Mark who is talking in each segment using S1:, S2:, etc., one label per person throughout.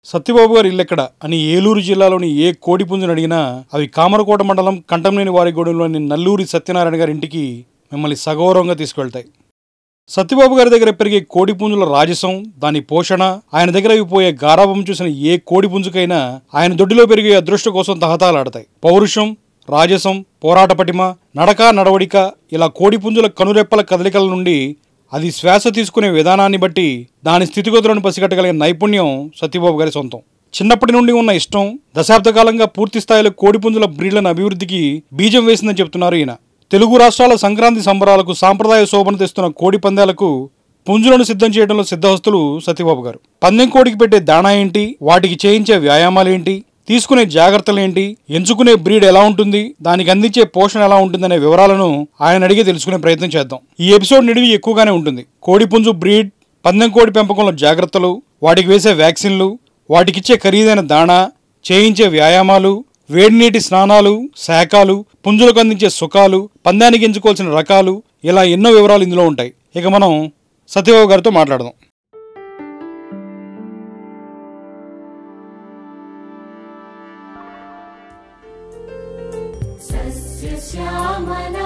S1: సత్యబాబు గారు ఇల్లెక్కడ అని ఏలూరు జిల్లాలోని ఏ కోడి పుంజుని అడిగినా అవి కామరకోట మండలం కంటంనేని వారిగూడెంలోని నల్లూరి సత్యనారాయణ గారి ఇంటికి మిమ్మల్ని సగౌరవంగా తీసుకెళ్తాయి సత్యబాబు గారి దగ్గర పెరిగే కోడి పుంజుల రాజసం దాని పోషణ ఆయన దగ్గర అయిపోయే గారాభం చూసిన ఏ కోడి పుంజుకైనా ఆయన దొడ్డిలో పెరిగే అదృష్టం కోసం తహతాలాడతాయి పౌరుషం రాజసం పోరాట పటిమ నడక నడవడిక ఇలా కోడి పుంజుల కనురెప్పల కదలికల నుండి అది శ్వాస తీసుకునే విధానాన్ని బట్టి దాని స్థితిగతులను పసిగట్టగలిగే నైపుణ్యం సత్యబాబు గారి సొంతం చిన్నప్పటి నుండి ఉన్న ఇష్టం దశాబ్ద కాలంగా పూర్తి స్థాయిలో కోడిపుంజుల బ్రీడ్లను అభివృద్ధికి బీజం వేసిందని చెప్తున్నారు ఈయన తెలుగు రాష్ట్రాల సంక్రాంతి సంబరాలకు సాంప్రదాయ శోభను తెస్తున్న కోడి పందాలకు పుంజులను సిద్ధం చేయడంలో సిద్ధహస్తులు సత్యబాబు గారు పందెం కోడికి పెట్టే దాణా ఏంటి వాటికి చేయించే వ్యాయామాలు ఏంటి తీసుకునే జాగ్రత్తలు ఏంటి ఎంచుకునే బ్రీడ్ ఎలా ఉంటుంది దానికి అందించే పోషణ ఎలా ఉంటుందనే వివరాలను ఆయన అడిగి తెలుసుకునే ప్రయత్నం చేద్దాం ఈ ఎపిసోడ్ నిడివి ఎక్కువగానే ఉంటుంది కోడి పుంజు బ్రీడ్ పందెం కోడి పెంపకంలో జాగ్రత్తలు వాటికి వేసే వ్యాక్సిన్లు వాటికిచ్చే ఖరీదైన దాణా చేయించే వ్యాయామాలు వేడి నీటి స్నానాలు శాఖలు పుంజులకు అందించే సుఖాలు పందానికి ఎంచుకోవాల్సిన రకాలు ఇలా ఎన్నో వివరాలు ఇందులో ఉంటాయి ఇక మనం సత్యబాబు గారితో మాట్లాడదాం
S2: సస్యశ్యామలా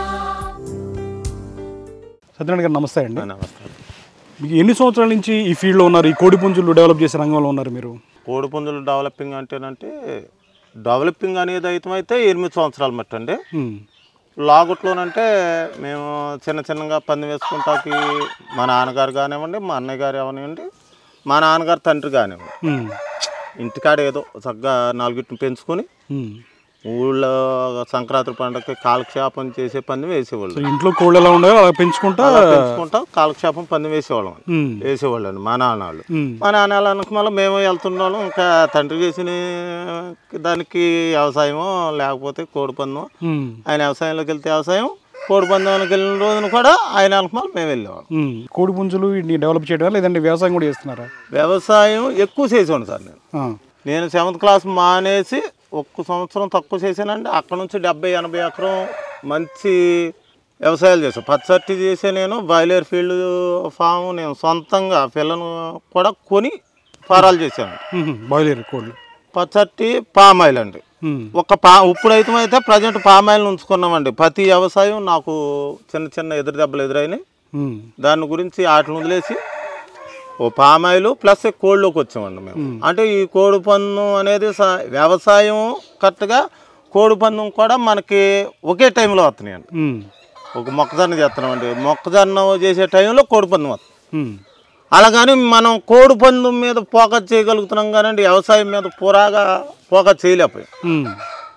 S1: సత్యనారాయణ గారు నమస్తే అండి
S3: నమస్కారం
S1: మీకు ఎన్ని సంవత్సరాల నుంచి ఈ ఫీల్డ్లో ఉన్నారు ఈ కోడి పుంజులు డెవలప్ చేసే రంగంలో ఉన్నారు మీరు
S3: కోడి పుంజులు డెవలపింగ్ అంటేనంటే డెవలపింగ్ అనేది అయితే ఎనిమిది సంవత్సరాలు మట్టి అండి
S1: హ్మ్.
S3: లాగుట్లోనంటే మేము చిన్న చిన్నగా పంది వేసుకుంటాకి మా నాన్నగారు కానివ్వండి మా అన్నయ్య గారు అవనివ్వండి మా నాన్నగారు తండ్రి కానివ్వండి
S1: హ్మ్.
S3: ఇంటికాడ ఏదో చక్కగా నాలుగిటిని పెంచుకొని
S1: హ్మ్.
S3: ఊళ్ళో సంక్రాంతి పండుగకి కాలక్షేపం చేసే పంది వేసేవాళ్ళు
S1: సో ఇంట్లో కోళ్ళు ఎలా ఉన్నాయో అలా పెంచుకుంటా
S3: అలా పెంచుకుంటా కాలక్షేపం పంది వేసేవాళ్ళం
S1: హ్మ్.
S3: వేసేవాళ్ళండి మా నాన్నవాళ్ళు
S1: హ్మ్.
S3: మా నాన్న వాళ్ళకి మళ్ళీ మేము వెళ్తున్నాం ఇంకా తండ్రి చేసిన దానికి వ్యవసాయమో లేకపోతే కోడి పందెం
S1: హ్మ్.
S3: ఆయన వ్యవసాయంలోకి వెళ్తే వ్యవసాయం కోడి పందెంలోకి వెళ్ళిన రోజున కూడా ఆయన వాళ్ళకి మళ్ళీ మేము వెళ్ళేవాళ్ళం
S1: హ్మ్. కోడి పుంజులు వీటిని డెవలప్ చేయడం లేదంటే వ్యవసాయం కూడా చేస్తున్నారా
S3: వ్యవసాయం ఎక్కువ చేసేవాడు సార్ నేను
S1: ఆ.
S3: నేను సెవెంత్ క్లాస్ మానేసి ఒక్క సంవత్సరం తక్కువ చేశానండి అక్కడ నుంచి డెబ్బై ఎనభై ఎకరం మంచి వ్యవసాయాలు చేశాను పచ్చట్టి చేసే నేను బాయిలర్ ఫీల్డ్ ఫామ్ నేను సొంతంగా పిల్లను కూడా కొని ఫారాలు చేశాను
S1: హ్మ్. బాయిలర్ కోళ్ళు
S3: పచ్చట్టి పామ్ ఆయిల్ అండి
S1: హ్మ్.
S3: ఒక పా ఇప్పుడైతే అయితే ప్రజెంట్ పామ్ ఆయిల్ ఉంచుకున్నామండి ప్రతి వ్యవసాయం నాకు చిన్న చిన్న ఎదురు దెబ్బలు ఎదురైనాయి
S1: హ్మ్.
S3: దాని గురించి వాటిని వదిలేసి ఓ పామ్ ఆయిల్ ప్లస్ కోళ్ళలోకి వచ్చామండి మేము అంటే ఈ కోడి పందెం అనేది స- వ్యవసాయం కరెక్ట్గా కోడి పందెం కూడా మనకి ఒకే టైంలో వస్తున్నాయండి
S1: హ్మ్.
S3: ఒక మొక్కజొన్న చేస్తున్నామండి మొక్కజొన్న చేసే టైంలో కోడి పందెం వస్తుంది
S1: హ్మ్.
S3: అలాగని మనం కోడి పందెం మీద ఫోకస్ చేయగలుగుతున్నాం కానండి వ్యవసాయం మీద పూరాగా ఫోకస్ చేయలేకపోయాం
S1: హ్మ్.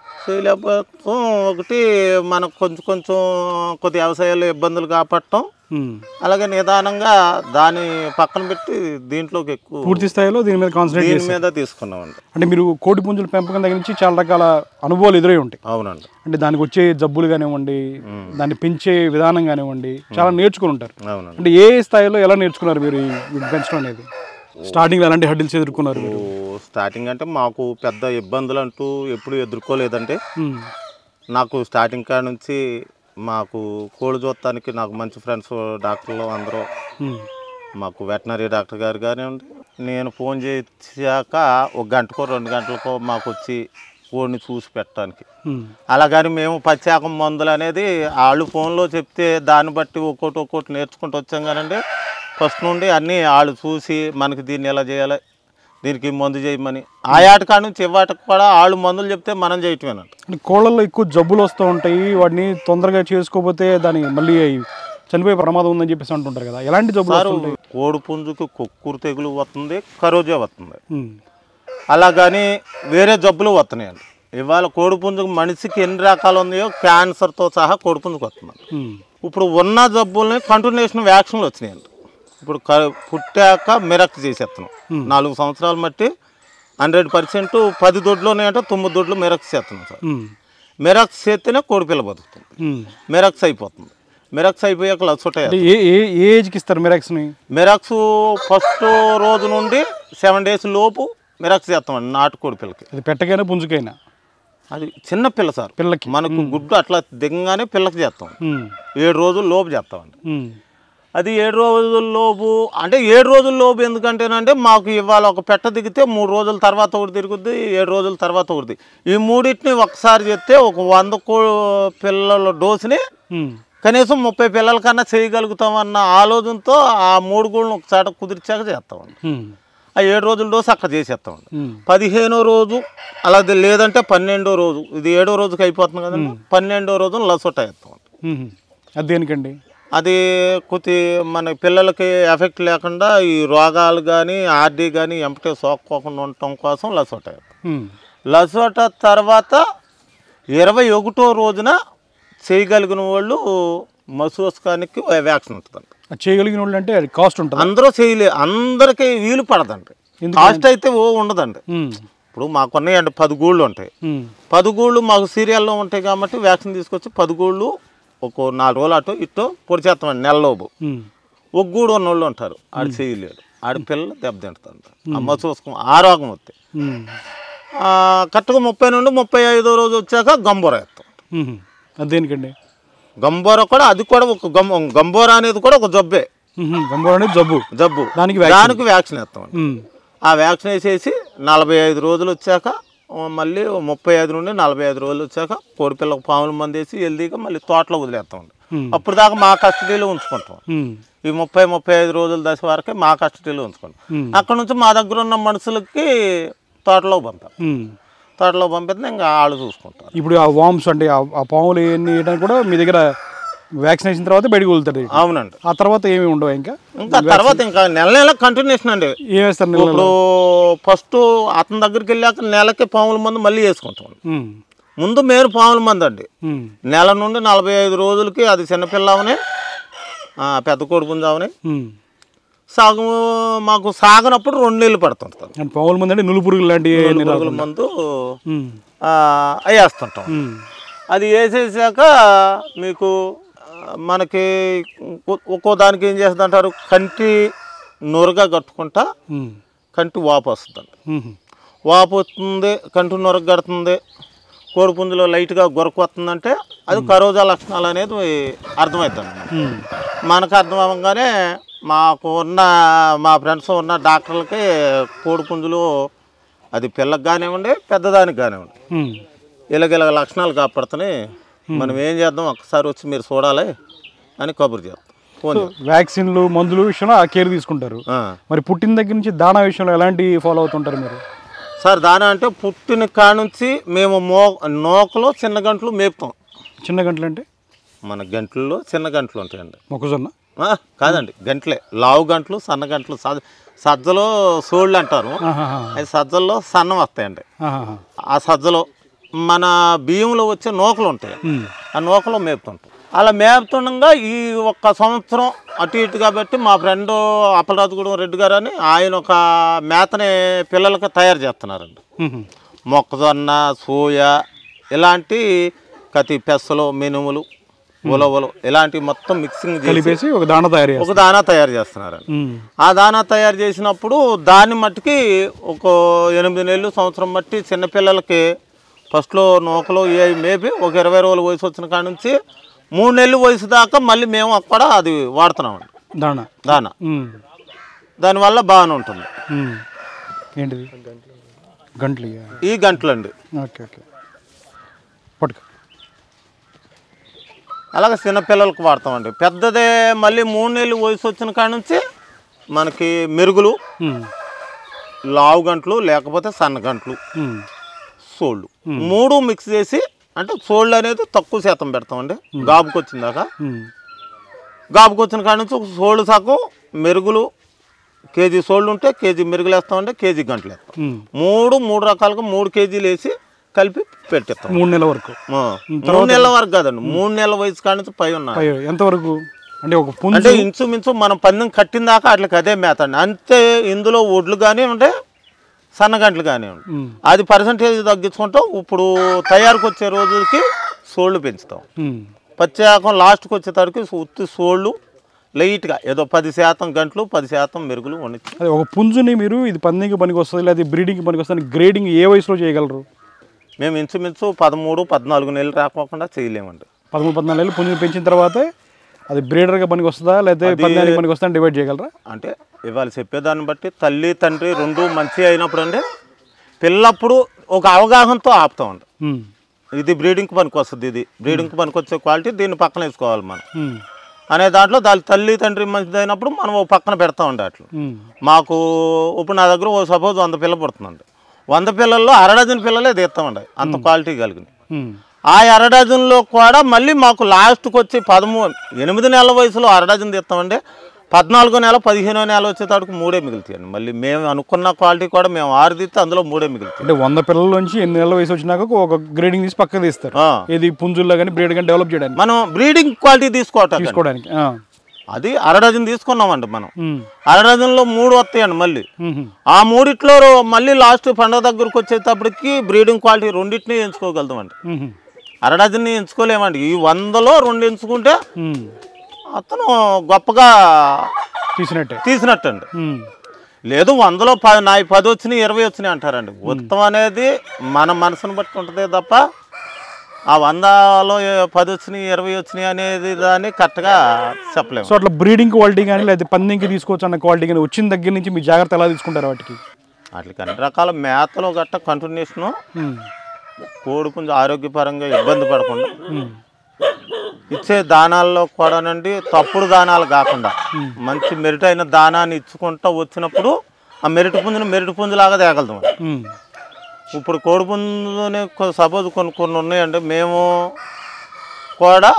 S3: చేయలేకపోతాం ఒకటి మనకు కొంచెం కొంచెం కొద్ది వ్యవసాయాల్లో ఇబ్బందులు కాపాడటం
S1: హ్మ్.
S3: అలాగే నిదానంగా దాన్ని పక్కన పెట్టి దీంట్లోకి ఎక్కువ
S1: పూర్తి స్థాయిలో దీని మీద కాన్సన్ట్రేట్
S3: దీని
S1: చేస్తారు
S3: మీద తీసుకున్నామండి
S1: అంటే మీరు కోడి పుంజుల పెంపకం దగ్గర నుంచి చాలా రకాల అనుభవాలు ఎదురై ఉంటాయి
S3: అవునండి
S1: అంటే దానికి వచ్చే జబ్బులు కానివ్వండి దాన్ని పెంచే విధానం కానివ్వండి చాలా నేర్చుకుని ఉంటారు
S3: అవునండి
S1: అంటే ఏ స్థాయిలో ఎలా నేర్చుకున్నారు మీరు ఈ వీటిని పెంచడం అనేది స్టార్టింగ్ ఎలాంటి హడ్డిల్స్ ఎదుర్కొన్నారు మీరు
S3: ఓ, స్టార్టింగ్ అంటే మాకు పెద్ద ఇబ్బందులు అంటూ ఎప్పుడు ఎదుర్కోలేదంటే
S1: హ్మ్.
S3: నాకు స్టార్టింగ్ కాడ నుంచి మాకు కోడి చూడటానికి నాకు మంచి ఫ్రెండ్స్ డాక్టర్లు అందరూ
S1: హ్మ్.
S3: మాకు వెటనరీ డాక్టర్ గారు కానివ్వండి నేను ఫోన్ చేశాక ఒక గంటకో రెండు గంటలకో మాకు వచ్చి కోడిని చూసి పెట్టడానికి
S1: హ్మ్.
S3: అలాగని మేము పచ్చాకం మందులు అనేది వాళ్ళు ఫోన్లో చెప్తే దాన్ని బట్టి ఒక్కోటి ఒక్కోటి నేర్చుకుంటూ వచ్చాం కానండి ఫస్ట్ నుండి అన్నీ వాళ్ళు చూసి మనకి దీన్ని ఎలా చేయాలి దీనికి ఈ మందు చేయమని ఆ ఆటకాడ నుంచి ఇవ్వాటకు కూడా వాళ్ళు మందులు చెప్తే మనం చేయటమేనంట
S1: అంటే కోళ్ళల్లో ఎక్కువ జబ్బులు వస్తూ ఉంటాయి వాటిని తొందరగా చేసుకోకపోతే దాని మళ్ళీ అవి చనిపోయే ప్రమాదం ఉందని చెప్పేసి అంటుంటారు కదా ఎలాంటి జబ్బులు
S3: సారు
S1: వస్తుంటాయి
S3: కోడి పుంజుకి కుక్కురు తెగులు వస్తుంది కరోజా వస్తుంది
S1: హ్మ్.
S3: అలా కానీ వేరే జబ్బులు వస్తున్నాయండి ఇవాళ కోడి పుంజుకు మనిషికి ఎన్ని రకాలు ఉన్నాయో క్యాన్సర్తో సహా కోడి పుంజుకు వస్తుంది
S1: హ్మ్.
S3: ఇప్పుడు ఉన్న జబ్బుల్ని కంటిన్యూషన్ వ్యాక్సిన్లు వచ్చినాయండి ఇప్పుడు క- పుట్టాక మిరక్ చేసేస్తున్నాం నాలుగు సంవత్సరాలు బట్టి హండ్రెడ్ పర్సెంట్ పది దొడ్లు ఉన్నాయంటే తొమ్మిది దొడ్లు మిరక్స్ చేస్తున్నాం సార్
S1: హ్మ్.
S3: మిరక్స్ చేస్తేనే కోడిపిల్ల బతుకుతుంది
S1: హ్మ్.
S3: మిరక్స్ అయిపోతుంది మిరక్స్ అయిపోయాక లచ్చుటాయి
S1: అంటే ఏ ఏ ఏ ఏజ్కి ఇస్తారు మిరాక్స్ని
S3: మిరక్స్ ఫస్ట్ రోజు నుండి సెవెన్ డేస్ లోపు మిరక్స్ చేస్తామండి నాటు కోడి పిల్లకి
S1: అది పెట్టకైనా పుంజుకైనా
S3: అది చిన్న పిల్ల సార్
S1: పిల్లకి
S3: మనకు గుడ్డు అట్లా దిగగానే పిల్లకి చేస్తాం
S1: హ్మ్.
S3: ఏడు రోజులు లోపు చేస్తామండి
S1: హ్మ్.
S3: అది ఏడు రోజుల లోపు అంటే ఏడు రోజుల లోపు ఎందుకంటేనంటే మాకు ఇవాళ ఒక పెట్ట దిగితే మూడు రోజుల తర్వాత ఒకటి తిరుగుద్ది ఏడు రోజుల తర్వాత ఒకటి ఈ మూడింటిని ఒకసారి చెప్తే ఒక వంద కో పిల్లల డోసుని
S1: ఉమ్,
S3: కనీసం ముప్పై పిల్లల కన్నా చేయగలుగుతామన్న ఆలోచనతో ఆ మూడు గూళ్ళను ఒకసారి కుదిర్చాక చేస్తామండి
S1: ఉమ్,
S3: ఆ ఏడు రోజుల డోసు అక్కడ చేసేస్తామండి
S1: ఉమ్,
S3: పదిహేనో రోజు అలాగే లేదంటే పన్నెండో రోజు ఇది ఏడో రోజుకి అయిపోతుంది కదండి పన్నెండో రోజు లసోటా వేస్తామండి
S1: ఉమ్. అది దేనికండి
S3: అది కొద్ది మన పిల్లలకి ఎఫెక్ట్ లేకుండా ఈ రోగాలు కానీ ఆర్డీ కానీ ఎంపటే సోక్కోకుండా ఉండటం కోసం లసోటా వేస్తాం
S1: ఉమ్,
S3: లసోటా తర్వాత ఇరవై ఒకటో రోజున చేయగలిగిన వాళ్ళు మసూస్కానికి వ్యాక్సిన్ ఉంటుందండి
S1: అది చేయగలిగిన వాళ్ళు అంటే అది కాస్ట్ ఉంటుంది
S3: అందరూ చేయలే అందరికీ వీలు పడదండి కాస్ట్ అయితే ఓ ఉండదండి
S1: ఉమ్,
S3: ఇప్పుడు మాకు ఉన్నాయండి పది గూళ్ళు ఉంటాయి
S1: ఉమ్,
S3: పది గూళ్ళు మాకు సీరియల్లో ఉంటాయి కాబట్టి వ్యాక్సిన్ తీసుకొచ్చి పది గూళ్ళు ఒక నాలుగు రోజులు అటు ఇటు పొడి చేస్తామండి నెలలోపు
S1: ఉమ్,
S3: ఒక గూడు ఉన్న వాళ్ళు ఉంటారు ఆడు చేయలేడు ఆడి పిల్లలు దెబ్బతింటుంది అమ్మ చూసుకో ఆరోగ్యం వస్తే
S1: ఉమ్,
S3: కరెక్ట్గా ముప్పై నుండి ముప్పై ఐదో రోజు వచ్చాక గంబోర వేస్తాం
S1: ఉమ్. అది దేనికండి
S3: గంబోర కూడా అది కూడా ఒక గం గంబోర అనేది కూడా ఒక జబ్బే
S1: ఉమ్, గంభీరం అనేది జబ్బు
S3: జబ్బు
S1: దానికి
S3: దానికి వ్యాక్సిన్ వేస్తామండి
S1: ఉమ్,
S3: ఆ వ్యాక్సిన్ వేసేసి నలభై ఐదు రోజులు వచ్చాక ఆ, మళ్ళీ ఓ ముప్పై ఐదు నుండి నలభై ఐదు రోజులు వచ్చాక కోడి పిల్లకు పాముల మంది వేసి హెల్దీగా మళ్ళీ తోటలో వదిలేస్తామండి
S1: ఉమ్,
S3: అప్పుడు దాకా మా కస్టడీలో ఉంచుకుంటాం
S1: ఉమ్,
S3: ఈ ముప్పై ముప్పై ఐదు రోజుల దశ వరకే మా కస్టడీలో ఉంచుకుంటాం
S1: ఉమ్,
S3: అక్కడ నుంచి మా దగ్గర ఉన్న మనుషులకి తోటలో పంపాం
S1: ఉమ్.
S3: తోటలో పంపితే ఇంకా వాళ్ళు చూసుకుంటారు
S1: ఇప్పుడు ఆ వామ్స్ అంటే ఆ- ఆ పాములు ఎన్ని వేయడానికి కూడా మీ దగ్గర వ్యాక్సినేషన్ తర్వాత బయటకు వదులుతారు
S3: అవునండి
S1: ఆ తర్వాత ఏమి ఉండవు ఇంకా
S3: ఇంకా తర్వాత ఇంకా నెల నెల కంటిన్యూషన్ అండి
S1: ఏం వేస్తారు నెలలో?
S3: ఇప్పుడు ఫస్ట్ అతని దగ్గరికి వెళ్ళాక నెలకి పాముల మందు మళ్ళీ వేసుకుంటాం
S1: ఉమ్,
S3: ముందు మేరు పాముల మందు అండి
S1: ఉమ్,
S3: నెల నుండి నలభై ఐదు రోజులకి అది చిన్నపిల్లవని పెద్ద కొడుకుందామని
S1: ఉమ్.
S3: సాగు మాకు సాగనప్పుడు రెండు నెలలు పడుతుంటుంది
S1: అంటే పాముల మంది అంటే నులు పురుగులు లాంటివి ఏమీ రావు.
S3: పురుగుల మందు
S1: ఉమ్,
S3: ఆ, అవి వేస్తుంటాం
S1: ఉమ్,
S3: అది వేసేసాక మీకు ఆ, మనకి ఒ- ఒక్కో దానికి ఏం చేస్తుంది అంటారు కంటి నొరగా కట్టుకుంటా
S1: ఉమ్,
S3: కంటి వాపు వస్తుందండి
S1: ఉమ్,
S3: వాపు వస్తుంది కంటి నొరగ కడుతుంది కోడిపుంజులో లైట్గా గొరకు వస్తుందంటే అది కరోజా లక్షణాలు అనేది అర్థమవుతుంది
S1: ఉమ్,
S3: మనకు అర్థం అవ్వగానే మాకు ఉన్న మా ఫ్రెండ్స్ ఉన్న డాక్టర్లకి కోడిపుంజులు అది పిల్లకి కానివ్వండి పెద్దదానికి కానివ్వండి
S1: ఉమ్.
S3: ఇలాగ ఇలాగ లక్షణాలు కాపాడుతున్నాయి మనం ఏం చేద్దాం ఒక్కసారి వచ్చి మీరు చూడాలి అని కబురు చేస్తాం ఫోన్ చేస్తాం.
S1: వ్యాక్సిన్లు మందులు విషయంలో ఆ కేర్ తీసుకుంటారు
S3: ఆ.
S1: మరి పుట్టిన దగ్గర నుంచి దానా విషయంలో ఎలాంటి ఫాలో అవుతుంటారు మీరు
S3: సార్ దాని అంటే పుట్టిన కానుంచి మేము మో నోకలో చిన్న గంటలు మేపుతాం
S1: చిన్న గంటలు అంటే
S3: మన గంటల్లో చిన్న గంటలు ఉంటాయండి
S1: మొక్కజొన్న
S3: ఆ, కాదండి గంటలే లావు గంటలు సన్న గంటలు సజ్జ సజ్జలో సోళ్ళు అంటారు
S1: ఆహాహా.
S3: అది సజ్జల్లో సన్నం వస్తాయండి
S1: ఆహాహా.
S3: ఆ సజ్జలో మన బియ్యంలో వచ్చే నూకలు ఉంటాయి
S1: ఉమ్,
S3: ఆ నూకలో మేపుతుంటాం అలా మేపుతుండగా ఈ ఒక్క సంవత్సరం అటు ఇటు కాబట్టి మా ఫ్రెండ్ అప్పలరాజుగూడెం రెడ్డి గారు అని ఆయన ఒక మేతని పిల్లలకి తయారు చేస్తున్నారండి
S1: ఉమ్,
S3: మొక్కజొన్న సోయా ఇలాంటి కతి పెసలు మినుములు ఉలవలు ఇలాంటివి మొత్తం మిక్సింగ్ చేసి
S1: కలిపేసి ఒక దాణ తయారు చేస్తారు
S3: ఒక దానా తయారు చేస్తున్నారండి
S1: ఉమ్,
S3: ఆ దానా తయారు చేసినప్పుడు దాన్ని మట్టుకి ఒక ఎనిమిది నెలలు సంవత్సరం బట్టి చిన్నపిల్లలకి ఫస్ట్లో నూకలు ఏ మేపి ఒక ఇరవై రోజుల వయసు వచ్చిన కాడ నుంచి మూడు నెలలు వయసు దాకా మళ్ళీ మేము అక్కడ అది వాడుతున్నామండి
S1: దాణ
S3: దానా
S1: ఉమ్,
S3: దానివల్ల బాగానే ఉంటుంది
S1: ఉమ్. ఏంటిది గంటలు ఇయ్య.
S3: ఈ గంటలండి
S1: ఓకే ఓకే పట్టుకో
S3: అలాగే చిన్నపిల్లలకు వాడతామండి పెద్దదే మళ్ళీ మూడు నెలలు వయసు వచ్చిన కాడ నుంచి మనకి మెరుగులు
S1: ఉమ్,
S3: లావు గంటలు లేకపోతే సన్న గంటలు
S1: ఉమ్,
S3: సోళ్ళు మూడు మిక్స్ చేసి అంటే సోళ్ళు అనేది తక్కువ శాతం పెడతామండి గాబుకి వచ్చిందాక
S1: ఉమ్,
S3: గాబుకి వచ్చిన కాడ నుంచి ఒక సోళ్ళు సగం మెరుగులు కేజీ సోళ్ళు ఉంటే కేజీ మెరుగులు వేస్తామంటే కేజీ గంటలు వేస్తాం
S1: ఉమ్.
S3: మూడు మూడు రకాలుగా మూడు కేజీలు వేసి కలిపి పెట్టేస్తాం
S1: మూడు నెలల వరకు
S3: ఆ, మూడు నెలల వరకు కాదండి మూడు నెలల వయసు కాడ నుంచి పై ఉన్నాయి
S1: పై ఎంతవరకు అంటే ఒక పుంజు
S3: అంటే ఇంచుమించు మనం పందెం కట్టిన దాకా అట్లకి అదే మేత అండి అంతే ఇందులో ఒడ్లు కానీ ఉంటే సన్నగంటలు కానీ ఉంటాయి
S1: ఉమ్,
S3: అది పర్సంటేజ్ తగ్గించుకుంటాం ఇప్పుడు తయారుకు వచ్చే రోజులకి సోళ్ళు పెంచుతాం
S1: ఉమ్,
S3: పచ్చాకం లాస్ట్కి వచ్చేసరికి ఉత్తి సోళ్ళు లైట్గా ఏదో పది శాతం గంటలు పది శాతం మెరుగులు వండించి
S1: అదే ఒక పుంజుని మీరు ఇది పందికి పనికి వస్తుంది లేదా బ్రీడింగ్కి పనికి వస్తుంది గ్రేడింగ్ ఏ వయసులో చేయగలరు
S3: మేము ఇంచుమించు పదమూడు పద్నాలుగు నెలలు రాకోకుండా చేయలేమండి
S1: పదమూడు పద్నాలుగు నెలలు పుంజుని పెంచిన తర్వాతే అది బ్రీడర్గా పనికి వస్తుందా లేకపోతే పందానికి పనికి వస్తుందా డివైడ్ చేయగలరా
S3: అంటే ఇవాళ చెప్పేదాన్ని బట్టి తల్లి తండ్రి రెండు మంచి అయినప్పుడు అండి పిల్లప్పుడు ఒక అవగాహనతో ఆపుతామండి
S1: ఉమ్,
S3: ఇది బ్రీడింగ్కి పనికి వస్తుంది ఇది బ్రీడింగ్కి పనికి వచ్చే క్వాలిటీ దీన్ని పక్కన వేసుకోవాలి మనం
S1: ఉమ్,
S3: అనే దాంట్లో దాని తల్లి తండ్రి మంచిది అయినప్పుడు మనం ఓ పక్కన పెడతామండి అట్లా
S1: ఉమ్,
S3: మాకు ఇప్పుడు నా దగ్గర ఓ సపోజ్ వంద పిల్ల పుడుతుందండి వంద పిల్లల్లో అర డజన్ పిల్లలే తీస్తామండి అంత క్వాలిటీ కలిగినాయి
S1: ఉమ్,
S3: ఆ అర డజన్లో కూడా మళ్ళీ మాకు లాస్ట్కి వచ్చి పదమూడు ఎనిమిది నెలల వయసులో అర డజన్ తీస్తామండి పద్నాలుగో నెల పదిహేనో నెల వచ్చేటానికి మూడే మిగులుతాయండి మళ్ళీ మేము అనుకున్న క్వాలిటీ కూడా మేము ఆరు తీస్తే అందులో మూడే మిగులుతాయి
S1: అంటే వంద పిల్లల్లోంచి ఎనిమిది నెలల వయసు వచ్చినాక ఒక గ్రేడింగ్ తీసి పక్కన తీస్తారు
S3: ఆ.
S1: ఇది పుంజుల్లో కానీ బ్రీడ్ కానీ డెవలప్ చేయడానికి
S3: మనం బ్రీడింగ్ క్వాలిటీ తీసుకోవటం
S1: తీసుకోవడానికి ఆ.
S3: అది అర డజన్ తీసుకున్నామండి మనం
S1: ఉమ్,
S3: అర డజన్లో మూడు వస్తాయండి మళ్ళీ
S1: ఉమ్,
S3: ఆ మూడిట్లో మళ్ళీ లాస్ట్ పండుగ దగ్గరకు వచ్చేటప్పటికి బ్రీడింగ్ క్వాలిటీ రెండింటిని ఎంచుకోగలుగుతామండి
S1: ఉమ్,
S3: అర డజన్ని ఎంచుకోలేమండి ఈ వందలో రెండు ఎంచుకుంటే
S1: ఉమ్.
S3: అతను గొప్పగా
S1: తీసినట్టే
S3: తీసినట్టండి
S1: ఉమ్,
S3: లేదు వందలో పది నా పది వచ్చినాయి ఇరవై వచ్చినాయి అంటారండి ఉత్తమం అనేది మన మనసును బట్టి ఉంటుంది తప్ప ఆ వందలో ఏ- పది వచ్చినాయి ఇరవై వచ్చినాయి అనేది దాన్ని కరెక్ట్గా చెప్పలేము
S1: సో అట్లా బ్రీడింగ్ క్వాలిటీ కానీ లేదా పందింకి తీసుకోవచ్చు అన్న క్వాలిటీ కానీ వచ్చిన దగ్గర నుంచి మీ జాగ్రత్త ఎలా తీసుకుంటారు వాటికి
S3: వాటికి అన్ని రకాల మేతలు గట్ట కంటిన్యూషను
S1: ఉమ్,
S3: కోడి పుంజు ఆరోగ్యపరంగా ఇబ్బంది పడకుండా
S1: ఉమ్,
S3: ఇచ్చే దానాల్లో కూడానండి తప్పుడు దానాలు కాకుండా మంచి మెరిట్ అయిన దానాన్ని ఇచ్చుకుంటూ వచ్చినప్పుడు ఆ మెరిట్ పుంజుని మెరిట్ పుంజులాగా తేగలుగుతాం
S1: ఉమ్,
S3: ఇప్పుడు కోడి పుంజుని సపోజ్ కొన్ని కొన్ని ఉన్నాయండి మేము కూడా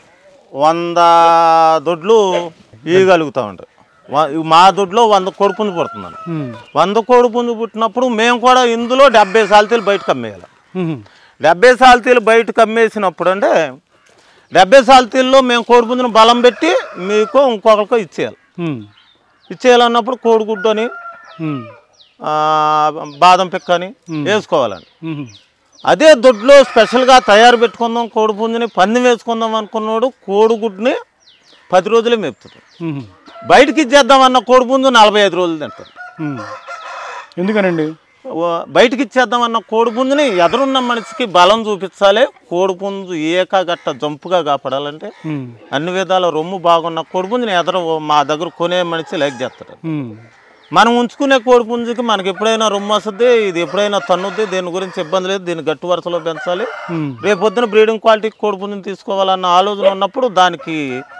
S3: వంద దొడ్లు ఇవ్వగలుగుతామండి వ- మా దొడ్లో వంద కోడి పుంజు పుడుతుందండి
S1: ఉమ్,
S3: వంద కోడి పుంజు పుట్టినప్పుడు మేము కూడా ఇందులో డెబ్బై సాల్తీలు బయటకు అమ్మేయాలి
S1: ఉమ్,
S3: డెబ్బై సాల్తీలు బయటకు అమ్మేసినప్పుడు అంటే డెబ్బై సాల్తీల్లో మేము కోడి పుంజును బలం పెట్టి మీకు ఇంకొకరికో ఇచ్చేయాలి
S1: ఉమ్,
S3: ఇచ్చేయాలన్నప్పుడు కోడిగుడ్డు అని
S1: ఉమ్,
S3: ఆ, బాదం పిక్క అని వేసుకోవాలండి
S1: ఉమ్,
S3: అదే దొడ్లో స్పెషల్గా తయారు పెట్టుకుందాం కోడి పుంజుని పందెం వేసుకుందాం అనుకున్నాడు కోడిగుడ్డుని పది రోజులే మేపుతాడు
S1: ఉమ్,
S3: బయటికి ఇచ్చేద్దాం అన్న కోడి పుంజు నలభై ఐదు రోజులు తింటాడు
S1: ఉమ్. ఎందుకనండి
S3: ఓ- బయటికి ఇచ్చేద్దాం అన్న కోడి పుంజుని ఎదురున్న మనిషికి బలం చూపించాలి కోడి పుంజు ఏక గట్ట జంపుగా కాపాడాలంటే
S1: ఉమ్,
S3: అన్ని విధాల రొమ్ము బాగున్న కోడి పుంజుని ఎదురు మా దగ్గర కొనే మనిషి లైక్ చేస్తాడు
S1: ఉమ్,
S3: మనం ఉంచుకునే కోడి పుంజుకి మనకి ఎప్పుడైనా రొమ్ము వస్తుంది ఇది ఎప్పుడైనా తన్నుద్ది దీని గురించి ఇబ్బంది లేదు దీన్ని గట్టి వరుసలో పెంచాలి
S1: ఉమ్,
S3: రేపు పొద్దున బ్రీడింగ్ క్వాలిటీ కోడి పుంజుని తీసుకోవాలన్న ఆలోచన ఉన్నప్పుడు దానికి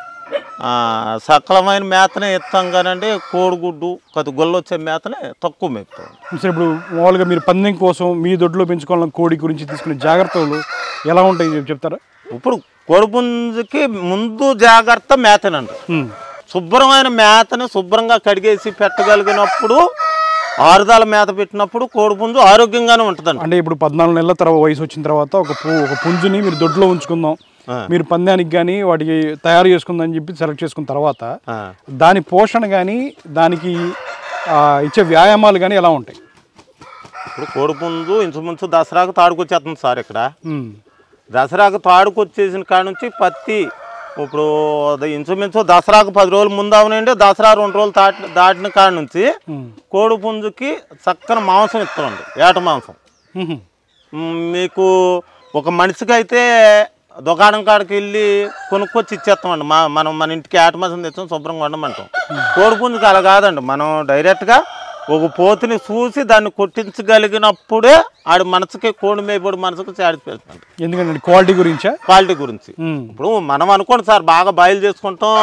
S3: ఆ, సకలమైన మేతనే ఇస్తాం కానండి కోడిగుడ్డు కొద్ది గొల్లు వచ్చే మేతనే తక్కువ మేపుతాం
S1: సరే ఇప్పుడు మామూలుగా మీరు పందెం కోసం మీ దొడ్లో పెంచుకోవాలన్న కోడి గురించి తీసుకునే జాగ్రత్తలు ఎలా ఉంటాయి చెప్- చెప్తారా
S3: ఇప్పుడు కోడి పుంజుకి ముందు జాగ్రత్త మేతనండి
S1: ఉమ్,
S3: శుభ్రమైన మేతని శుభ్రంగా కడిగేసి పెట్టగలిగినప్పుడు ఆరుదాల మేత పెట్టినప్పుడు కోడి పుంజు ఆరోగ్యంగానే ఉంటుందండి
S1: అంటే ఇప్పుడు పద్నాలుగు నెలల తర్వాత వయసు వచ్చిన తర్వాత ఒక పు ఒక పుంజుని మీరు దొడ్లో ఉంచుకుందాం
S3: ఆ.
S1: మీరు పందానికి కానీ వాటికి తయారు చేసుకుందాం అని చెప్పి సెలెక్ట్ చేసుకున్న తర్వాత
S3: ఆ.
S1: దాని పోషణ కానీ దానికి ఆ, ఇచ్చే వ్యాయామాలు కానీ ఎలా ఉంటాయి
S3: ఇప్పుడు కోడి పుంజు ఇంచుమించు దసరాకు తాడుకొచ్చేస్తుంది సార్ ఇక్కడ
S1: ఉమ్,
S3: దసరాకు తాడుకొచ్చేసిన కాడ నుంచి పత్తి ఇప్పుడు అది ఇంచుమించు దసరాకు పది రోజులు ముందు అవనండి దసరా రెండు రోజులు దాటి దాటిన కాడ నుంచి
S1: ఉమ్,
S3: కోడి పుంజుకి చక్కని మాంసం ఇస్తామండి ఏట మాంసం
S1: ఉహు,
S3: మ్, మీకు ఒక మనిషికి అయితే దుకాణం కాడికి వెళ్ళి కొనుక్కొచ్చి ఇచ్చేస్తామండి మా మనం మన ఇంటికి ఏట మాసం తెచ్చాం శుభ్రంగా వండమంటాం కోడి పుంజుకి అలా కాదండి మనం డైరెక్ట్గా ఒక పోతుని చూసి దాన్ని కొట్టించగలిగినప్పుడే ఆడి మనసుకి కోడి మేపడి మనసుకు చాడి పెడతాం
S1: ఎందుకంటే క్వాలిటీ గురించా
S3: క్వాలిటీ గురించి
S1: ఉమ్,
S3: ఇప్పుడు మనం అనుకోండి సార్ బాగా బాయిల్ చేసుకుంటాం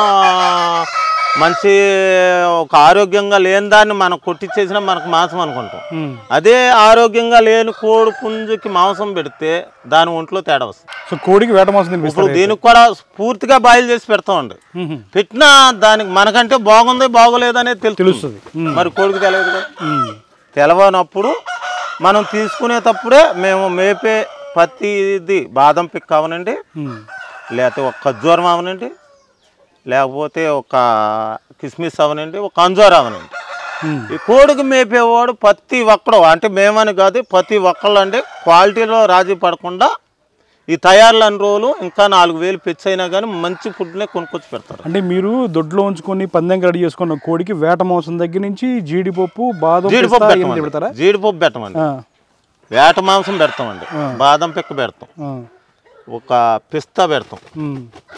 S3: మంచి ఒక ఆరోగ్యంగా లేని దాన్ని మనం కొట్టించేసినా మనకు మాంసం అనుకుంటాం
S1: ఉమ్.
S3: అదే ఆరోగ్యంగా లేని కోడి పుంజుకి మాంసం పెడితే దాని ఒంట్లో తేడా వస్తుంది
S1: సో కోడికి వేట మాంసం
S3: ఇప్పుడు
S1: తినిపిస్తారు
S3: దీనికి కూడా పూర్తిగా బాయిల్ చేసి పెడతామండి
S1: ఉహు,
S3: పెట్టినా దానికి మనకంటే బాగుంది బాగోలేదనేది తెలుస్తుంది
S1: తెలుస్తుంది ఉమ్,
S3: మరి కోడికి తెలియదు కదా
S1: ఉమ్,
S3: తెలవనప్పుడు మనం తీసుకునేటప్పుడే మేము మేపే ప్రతిది బాదం పిక్ అవనండి
S1: ఉమ్,
S3: లేకపోతే ఒక ఖర్జూరం అవనండి లేకపోతే ఒక కిస్మిస్ అవనండి ఒక అంజూర అవనండి
S1: ఉమ్,
S3: ఈ కోడికి మేపేవాడు ప్రతి ఒక్కడు అంటే మేమని కాదు ప్రతి ఒక్కళ్ళు అంటే క్వాలిటీలో రాజీ పడకుండా ఈ తయారులని రోజులు ఇంకా నాలుగు వేలు పెచ్చైనా కానీ మంచి ఫుడ్నే కొనుక్కొచ్చి పెడతారు
S1: అంటే మీరు దొడ్లో ఉంచుకొని పందెం రెడీ చేసుకున్న కోడికి వేట మాంసం దగ్గర నుంచి జీడిపప్పు బాదం
S3: జీడిపప్పు
S1: పిస్తా ఇవన్నీ
S3: పెట్టమండి
S1: పెడతారా
S3: జీడిపప్పు పెట్టమండి
S1: ఆ,
S3: వేట మాంసం పెడతామండి బాదం పిక్క పెడతాం
S1: ఆ,
S3: ఒక పిస్తా పెడతాం
S1: ఉమ్,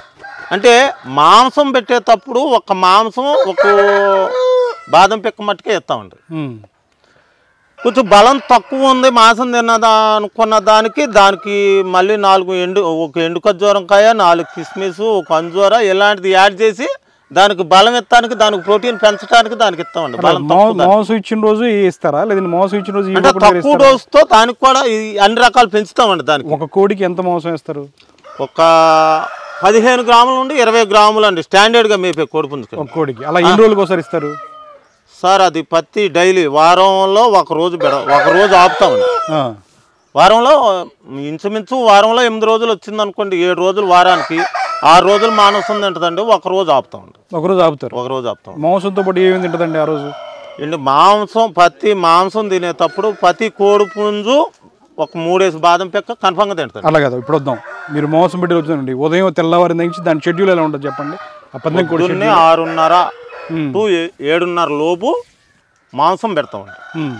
S3: అంటే మాంసం పెట్టేటప్పుడు ఒక మాంసం ఒక బాదం పిక్క మట్టుకే ఇస్తామండి
S1: ఉమ్.
S3: కొంచెం బలం తక్కువ ఉంది మాంసం తిన్నదా అనుకున్న దానికి దానికి మళ్ళీ నాలుగు ఎండు ఒక ఎండు ఖర్జూరం కాయ నాలుగు కిస్మిస్ ఒక అంజూర ఇలాంటిది యాడ్ చేసి దానికి బలం ఇస్తానికి దానికి ప్రోటీన్ పెంచడానికి దానికి ఇస్తామండి బలం
S1: మా-
S3: తక్కువ దానికి.
S1: మాంసం ఇచ్చిన రోజు ఇవి ఇస్తారా లేదంటే మాంసం ఇచ్చిన రోజు ఇవి
S3: అంటే
S1: ఇవ్వకుండా వేరే
S3: తక్కువ
S1: ఇస్తారా?
S3: డోసుతో దానికి కూడా ఈ అన్ని రకాలు పెంచుతామండి దానికి
S1: ఒక కోడికి ఎంత మాంసం వేస్తారు
S3: ఒక పదిహేను గ్రాముల నుండి ఇరవై గ్రాములు అండి స్టాండర్డ్గా మేపే కోడిపుంజుకి
S1: ఒక కోడికి అలా ఎన్ని రోజులకు ఒకసారి ఇస్తారు
S3: సార్ అది పత్తి డైలీ వారంలో ఒక రోజు బెడ ఒక రోజు ఆపుతామండి
S1: ఆ.
S3: వారంలో ఇంచుమించు వారంలో ఎనిమిది రోజులు వచ్చింది అనుకోండి ఏడు రోజులు వారానికి ఆరు రోజులు మానసం తింటదండి ఒక రోజు ఆపుతామండి
S1: ఒక రోజు ఆపుతారు
S3: ఒక రోజు ఆపుతాం
S1: మాంసంతో పాటు ఏమేమి తింటదండి ఆ రోజు
S3: ఏంటి మాంసం పత్తి మాంసం తినేటప్పుడు ప్రతి కోడి పుంజు ఒక మూడేసి బాదం పెక్క కన్ఫామ్గా తింటుంది
S1: అలా కదా ఇప్పుడు వద్దాం మీరు మాంసం పెట్టి వచ్చానండి ఉదయం తెల్లవారి నుంచి దాని షెడ్యూల్ ఎలా ఉంటుంది చెప్పండి ఆ పందెం కోడి
S3: పొద్దున్నే ఆరున్నర
S1: ఉమ్.
S3: టు ఏ- ఏడున్నర లోపు మాంసం పెడతామండి
S1: ఉమ్.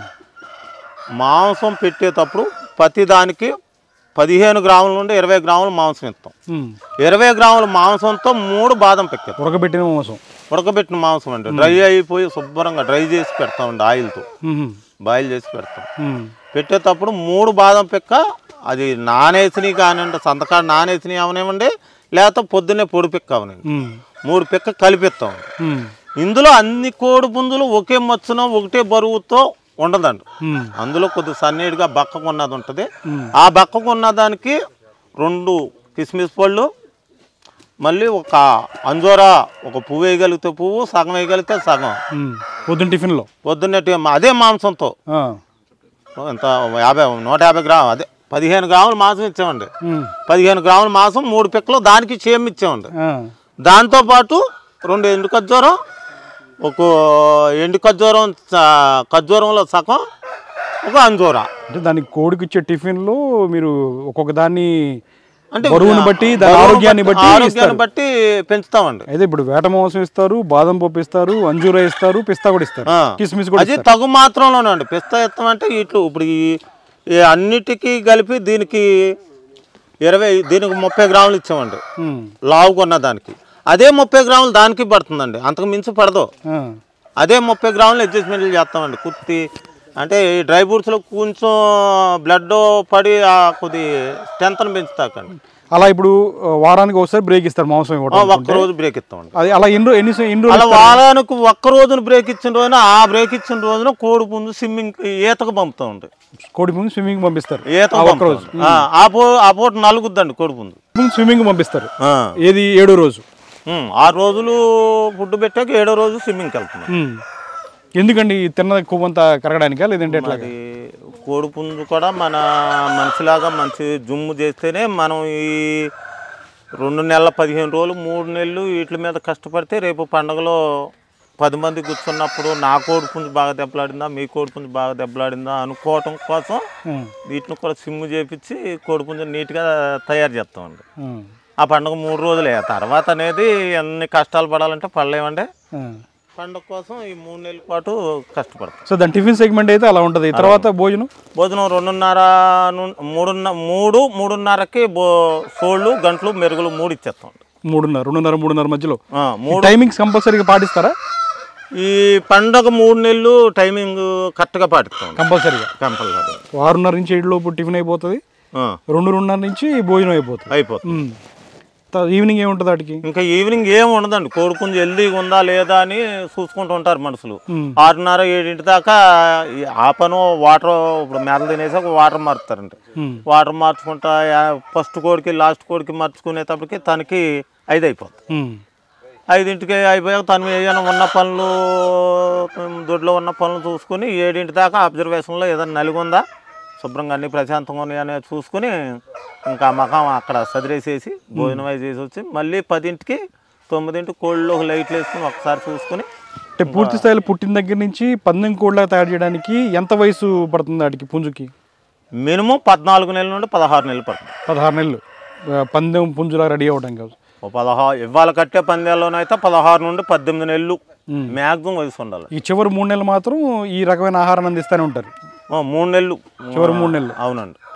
S3: మాంసం పెట్టేటప్పుడు ప్రతి దానికి పదిహేను గ్రాముల నుండి ఇరవై గ్రాముల మాంసం ఇస్తాం
S1: ఉమ్.
S3: ఇరవై గ్రాముల మాంసంతో మూడు బాదం పెక్కేస్తాం
S1: ఉడకబెట్టిన మాంసం
S3: ఉడకబెట్టిన మాంసం అండి డ్రై అయిపోయి శుభ్రంగా డ్రై చేసి పెడతామండి ఆయిల్తో
S1: ఉమ్.
S3: బాయిల్ చేసి పెడతాం
S1: ఉమ్.
S3: పెట్టేటప్పుడు మూడు బాదం పెక్క అది నానేసినవి కానివ్వండి సంతకాడ నానేసినవి అవనివ్వండి లేకపోతే పొద్దున్నే పొడి పిక్క అవనివ్వండి
S1: ఉమ్.
S3: మూడు పిక్క కలిపిస్తాం
S1: ఉమ్.
S3: ఇందులో అన్ని కోడి పుంజులు ఒకే మచ్చున ఒకటే బరువుతో ఉండదండి
S1: ఉమ్.
S3: అందులో కొద్ది సన్నీడిగా బక్కకు ఉన్నది ఉంటుంది
S1: ఉమ్.
S3: ఆ బక్కకు ఉన్న దానికి రెండు కిస్మిస్ పళ్ళు మళ్ళీ ఒక అంజూరా ఒక పువ్వు వేయగలిగితే పువ్వు సగం వేయగలిగితే సగం
S1: ఉమ్. పొద్దున్న టిఫిన్లో
S3: పొద్దున్నే టీ- అదే మాంసంతో
S1: ఆ.
S3: ఎంత యాభై నూట యాభై గ్రాములు అదే పదిహేను గ్రాములు మాంసం ఇచ్చామండి
S1: ఉమ్.
S3: పదిహేను గ్రాముల మాంసం మూడు పిక్కలు దానికి చేమ్ ఇచ్చామండి
S1: ఆ.
S3: దాంతోపాటు రెండు ఎండు ఖర్జూరం ఒక ఎండు ఖర్జూరం చ- ఖర్జూరంలో సగం ఒక అంజూరా
S1: అంటే దానికి కోడికి ఇచ్చే టిఫిన్లో మీరు ఒక్కొక్క దాన్ని
S3: అంటే
S1: బరువుని బట్టి దాని
S3: బరువును
S1: ఆరోగ్యాన్ని బట్టి
S3: ఆరోగ్యాన్ని
S1: ఇస్తారు
S3: బట్టి పెంచుతామండి
S1: అయితే ఇప్పుడు వేట మాంసం ఇస్తారు బాదం పప్పు ఇస్తారు అంజూరా ఇస్తారు పిస్తా కూడా ఇస్తారు
S3: ఆ.
S1: కిస్మిస్ కూడా
S3: అది
S1: ఇస్తారు
S3: తగు మాత్రంలోనే అండి పిస్తా ఎత్తామంటే ఇట్లు ఇప్పుడు ఈ ఈ అన్నిటికీ కలిపి దీనికి ఇరవై దీనికి ముప్పై గ్రాములు ఇచ్చామండి
S1: ఉమ్.
S3: లావుకున్న దానికి అదే ముప్పై గ్రాములు దానికి పడుతుందండి అంతకు మించి పడదు
S1: ఆ.
S3: అదే ముప్పై గ్రాములు అడ్జస్ట్మెంట్లు చేస్తామండి కుర్తి అంటే ఈ డ్రై ఫ్రూట్స్లో కొంచెం బ్లడ్ పడి ఆ కొద్ది స్ట్రెంత్ని పెంచుతాకండి
S1: అలా ఇప్పుడు ఆ, వారానికి ఒకసారి బ్రేక్ ఇస్తారు మాంసం ఇవ్వడం
S3: ఒక్క రోజు బ్రేక్ ఇస్తామండి
S1: అది అలా ఎన్ని రో- ఎన్ని సే- ఎన్ని
S3: అలా
S1: రోజులు
S3: వారానికి ఒక్క రోజున బ్రేక్ ఇచ్చిన రోజున ఆ బ్రేక్ ఇచ్చిన రోజున కోడి పుంజు స్విమ్మింగ్ ఈతకు పంపుతామండి
S1: కోడి పుంజు స్విమ్మింగ్ పంపిస్తారు
S3: ఈతకు
S1: ఒక్క రోజు
S3: పంపుతామండి. ఆ, ఆ పో ఆ పూట నలుగుద్దండి కోడి పుంజు
S1: పుంజు స్విమ్మింగ్ పంపిస్తారు
S3: ఆ.
S1: ఏది ఏడో రోజు
S3: ఉమ్, ఆరు రోజులు ఫుడ్ పెట్టాక ఏడో రోజు స్విమ్మింగ్కి వెళ్తున్నాం
S1: ఉమ్. ఎందుకండి ఈ తిన్న కొవ్వంతా కరగడానికా లేదంటే ఎట్లా
S3: అది కోడి పుంజు కూడా మన మనిషిలాగా మంచి జుమ్ము చేస్తేనే మనం ఈ రెండు నెలల పదిహేను రోజులు మూడు నెలలు వీటి మీద కష్టపడితే రేపు పండగలో పది మంది కూర్చున్నప్పుడు నా కోడి పుంజు బాగా దెబ్బలాడిందా మీ కోడి పుంజు బాగా దెబ్బలాడిందా అనుకోవటం కోసం
S1: ఉమ్.
S3: వీటిని కూడా సిమ్ము చేపించి కోడి పుంజుని నీట్గా తయారు చేస్తామండి
S1: ఉమ్.
S3: ఆ పండుగ మూడు రోజులే ఆ తర్వాత అనేది ఎన్ని కష్టాలు పడాలంటే పడలేమండి
S1: ఉమ్.
S3: పండుగ కోసం ఈ మూడు నెలల పాటు కష్టపడతాం
S1: సో దాని టిఫిన్ సెగ్మెంట్ అయితే అలా ఉంటుంది తర్వాత భోజనం
S3: భోజనం రెండున్నర ను- మూడున్న మూడు మూడున్నరకి బో సోళ్ళు గంటలు మెరుగులు మూడు ఇచ్చేస్తాం
S1: మూడున్నర రెండున్నర మూడున్నర మధ్యలో
S3: ఆ, మూడు
S1: టైమింగ్స్ కంపల్సరీగా పాటిస్తారా
S3: ఈ పండగ మూడు నెలలు టైమింగ్ కరెక్ట్గా పాటిస్తాం
S1: కంపల్సరీగా
S3: కంపల్సరీ
S1: ఆరున్నర నుంచి ఏడు లోపు టిఫిన్ అయిపోతుంది రెండు రెండున్నర నుంచి భోజనం అయిపోతుంది
S3: అయిపోతుంది
S1: ఉమ్. త- ఈవినింగ్ ఏముంటుంది వాటికి
S3: ఇంకా ఈవినింగ్ ఏం ఉండదండి కోడిపుంజు హెల్దీగా ఉందా లేదా అని చూసుకుంటూ ఉంటారు మనుషులు
S1: ఉమ్.
S3: ఆరున్నర ఏడింటి దాకా ఈ ఆ పను వాటర్ ఇప్పుడు మేతలు తినేసి ఒక వాటర్ మారుతారండి
S1: ఉమ్.
S3: వాటర్ మార్చుకుంటా ఫస్ట్ కోడికి లాస్ట్ కోడికి మార్చుకునేటప్పటికి తనకి ఐదు అయిపోతుంది
S1: ఉమ్.
S3: ఐదింటికి అయిపోయాక తను ఏదైనా ఉన్న పనులు దొడ్లో ఉన్న పనులు చూసుకుని ఏడింటి దాకా అబ్జర్వేషన్లో ఏదైనా నలుగుందా శుభ్రంగా అన్ని ప్రశాంతంగా ఉన్నాయని చూసుకుని ఇంకా మకం అక్కడ సదిరేసేసి భోజనం అవి చేసి వచ్చి మళ్ళీ పదింటికి తొమ్మిదింటికి కోళ్ళు ఒక లైట్లు వేసుకుని ఒకసారి చూసుకుని
S1: అంటే పూర్తి స్థాయిలో పుట్టిన దగ్గర నుంచి పందెం కోళ్ళ తయారు చేయడానికి ఎంత వయసు పడుతుంది వాటికి పుంజుకి
S3: మినిమం పద్నాలుగు నెలల నుండి పదహారు నెలలు పడుతుంది
S1: పదహారు నెలలు ఆ, పందెం పుంజులా రెడీ అవ్వడం కాదు
S3: ఓ పదహారు ఇవాళ కట్టే పందాల్లోనైతే పదహారు నుండి పద్దెనిమిది నెలలు
S1: మ్మ్.
S3: మ్యాక్సిమం వయసు ఉండాలి
S1: ఈ చివరి మూడు నెలలు మాత్రం ఈ రకమైన ఆహారాన్ని అందిస్తూనే ఉంటారు
S3: ఆ, మూడు నెలలు
S1: చివరి మూడు నెలలు
S3: అవునండి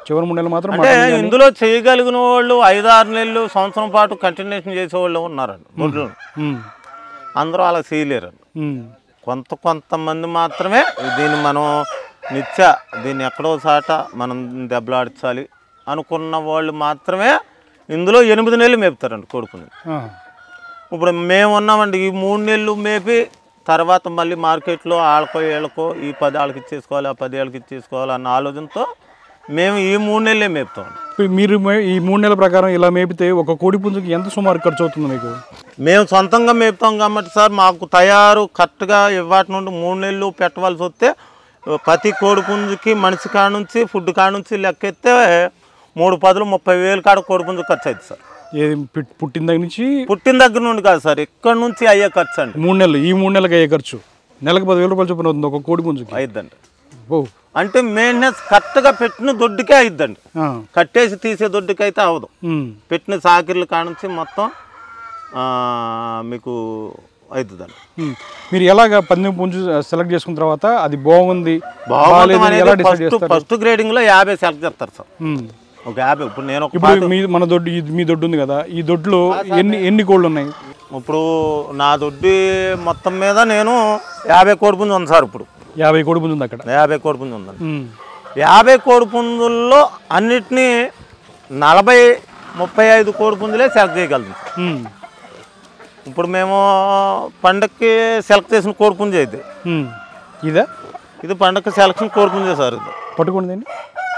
S1: చివరి మూడు నెలలు మాత్రం
S3: అంటే
S1: మటన్ కానీ-
S3: ఇందులో చేయగలిగిన వాళ్ళు ఐదు ఆరు నెలలు సంవత్సరం పాటు కంటిన్యూషన్ చేసే వాళ్ళు ఉన్నారండి దొడ్లు
S1: ఉమ్,
S3: అందరూ అలా చేయలేరండి
S1: ఉమ్,
S3: కొంత కొంతమంది మాత్రమే దీన్ని మనం నిత్య దీన్ని ఎక్కడో చాట మనం దెబ్బలాడించాలి అనుకున్న వాళ్ళు మాత్రమే ఇందులో ఎనిమిది నెలలు మేపుతారండి కొడుకుని
S1: ఆ,
S3: ఇప్పుడు మేము ఉన్నామండి ఈ మూడు నెలలు మేపి తర్వాత మళ్ళీ మార్కెట్లో ఆళ్ళకో ఏళ్ళకో ఈ పది ఆళ్ళకి ఇచ్చేసుకోవాలి ఆ పది ఏళ్ళకి ఇచ్చేసుకోవాలి అన్న ఆలోచనతో మేము ఈ మూడు నెలలే మేపుతామండి
S1: ఇప్పుడు మీరు మే- ఈ మూడు నెలల ప్రకారం ఇలా మేపితే ఒక కోడి పుంజుకి ఎంత సుమారు ఖర్చు అవుతుంది మీకు
S3: మేము సొంతంగా మేపుతాం కాబట్టి సార్ మాకు తయారు కరెక్ట్గా ఇవాటి నుండి మూడు నెలలు పెట్టవలసి వస్తే ప్రతి కోడి పుంజుకి మనిషి కాడ నుంచి ఫుడ్ కాడ నుంచి లెక్కెత్తే మూడు పదులు ముప్పై వేలు కాడ కోడి పుంజు ఖర్చు అవుతుంది సార్
S1: ఏది పిట్- పుట్టిన దగ్గర నుంచి
S3: పుట్టిన దగ్గర నుండి కాదు సార్ ఇక్కడ నుంచి అయ్యే ఖర్చు అండి
S1: మూడు నెలలు ఈ మూడు నెలలకు అయ్యే ఖర్చు నెలకు పదివేల రూపాయలు చొప్పున అవుతుంది ఒక కోడి పుంజుకి
S3: అయిద్దండి
S1: ఓ
S3: అంటే మెయింటెనెన్స్ కరెక్ట్గా పెట్టిన దొడ్డుకే అయిద్దండి
S1: ఆ,
S3: కట్టేసి తీసే దొడ్డుకి అయితే అవదు
S1: ఉమ్,
S3: పెట్టిన సాకిర్ల కాడ నుంచి మొత్తం ఆ, మీకు అవుతుందండి
S1: ఉమ్. మీరు ఎలాగ పందెం పుంజు సెలెక్ట్ చేసుకున్న తర్వాత అది బాగుంది
S3: బాగుంటుంది
S1: బాగాలేదు ఎలా డిసైడ్
S3: ఫస్ట్
S1: చేస్తారు
S3: ఫస్ట్ గ్రేడింగ్లో యాభై సెలెక్ట్ చేస్తారు సార్
S1: ఉమ్.
S3: ఒక యాభై ఇప్పుడు నేను ఒక
S1: ఇప్పుడు మీ మన దొడ్డు ఇది మీ దొడ్డు ఉంది కదా ఈ దొడ్లో ఎన్ని ఎన్ని కోళ్ళు ఉన్నాయి
S3: ఇప్పుడు నా దొడ్డి మొత్తం మీద నేను యాభై కోడి పుంజు ఉంది సార్ ఇప్పుడు
S1: యాభై కోడి పుంజు ఉంది అక్కడ
S3: యాభై కోడి పుంజు ఉందండి
S1: ఉమ్,
S3: యాభై కోడి పుంజుల్లో అన్నిటినీ నలభై ముప్పై ఐదు కోడి పుంజులే సెలెక్ట్ చేయగలుగుతాం సార్.
S1: ఉమ్,
S3: ఇప్పుడు మేము పండక్కి సెలెక్ట్ చేసిన కోడి పుంజే ఇది
S1: ఉమ్. ఇదా
S3: ఇది పండక్కి సెలక్షన్ కోడి పుంజే సార్ ఇది
S1: పట్టుకోండి దీన్ని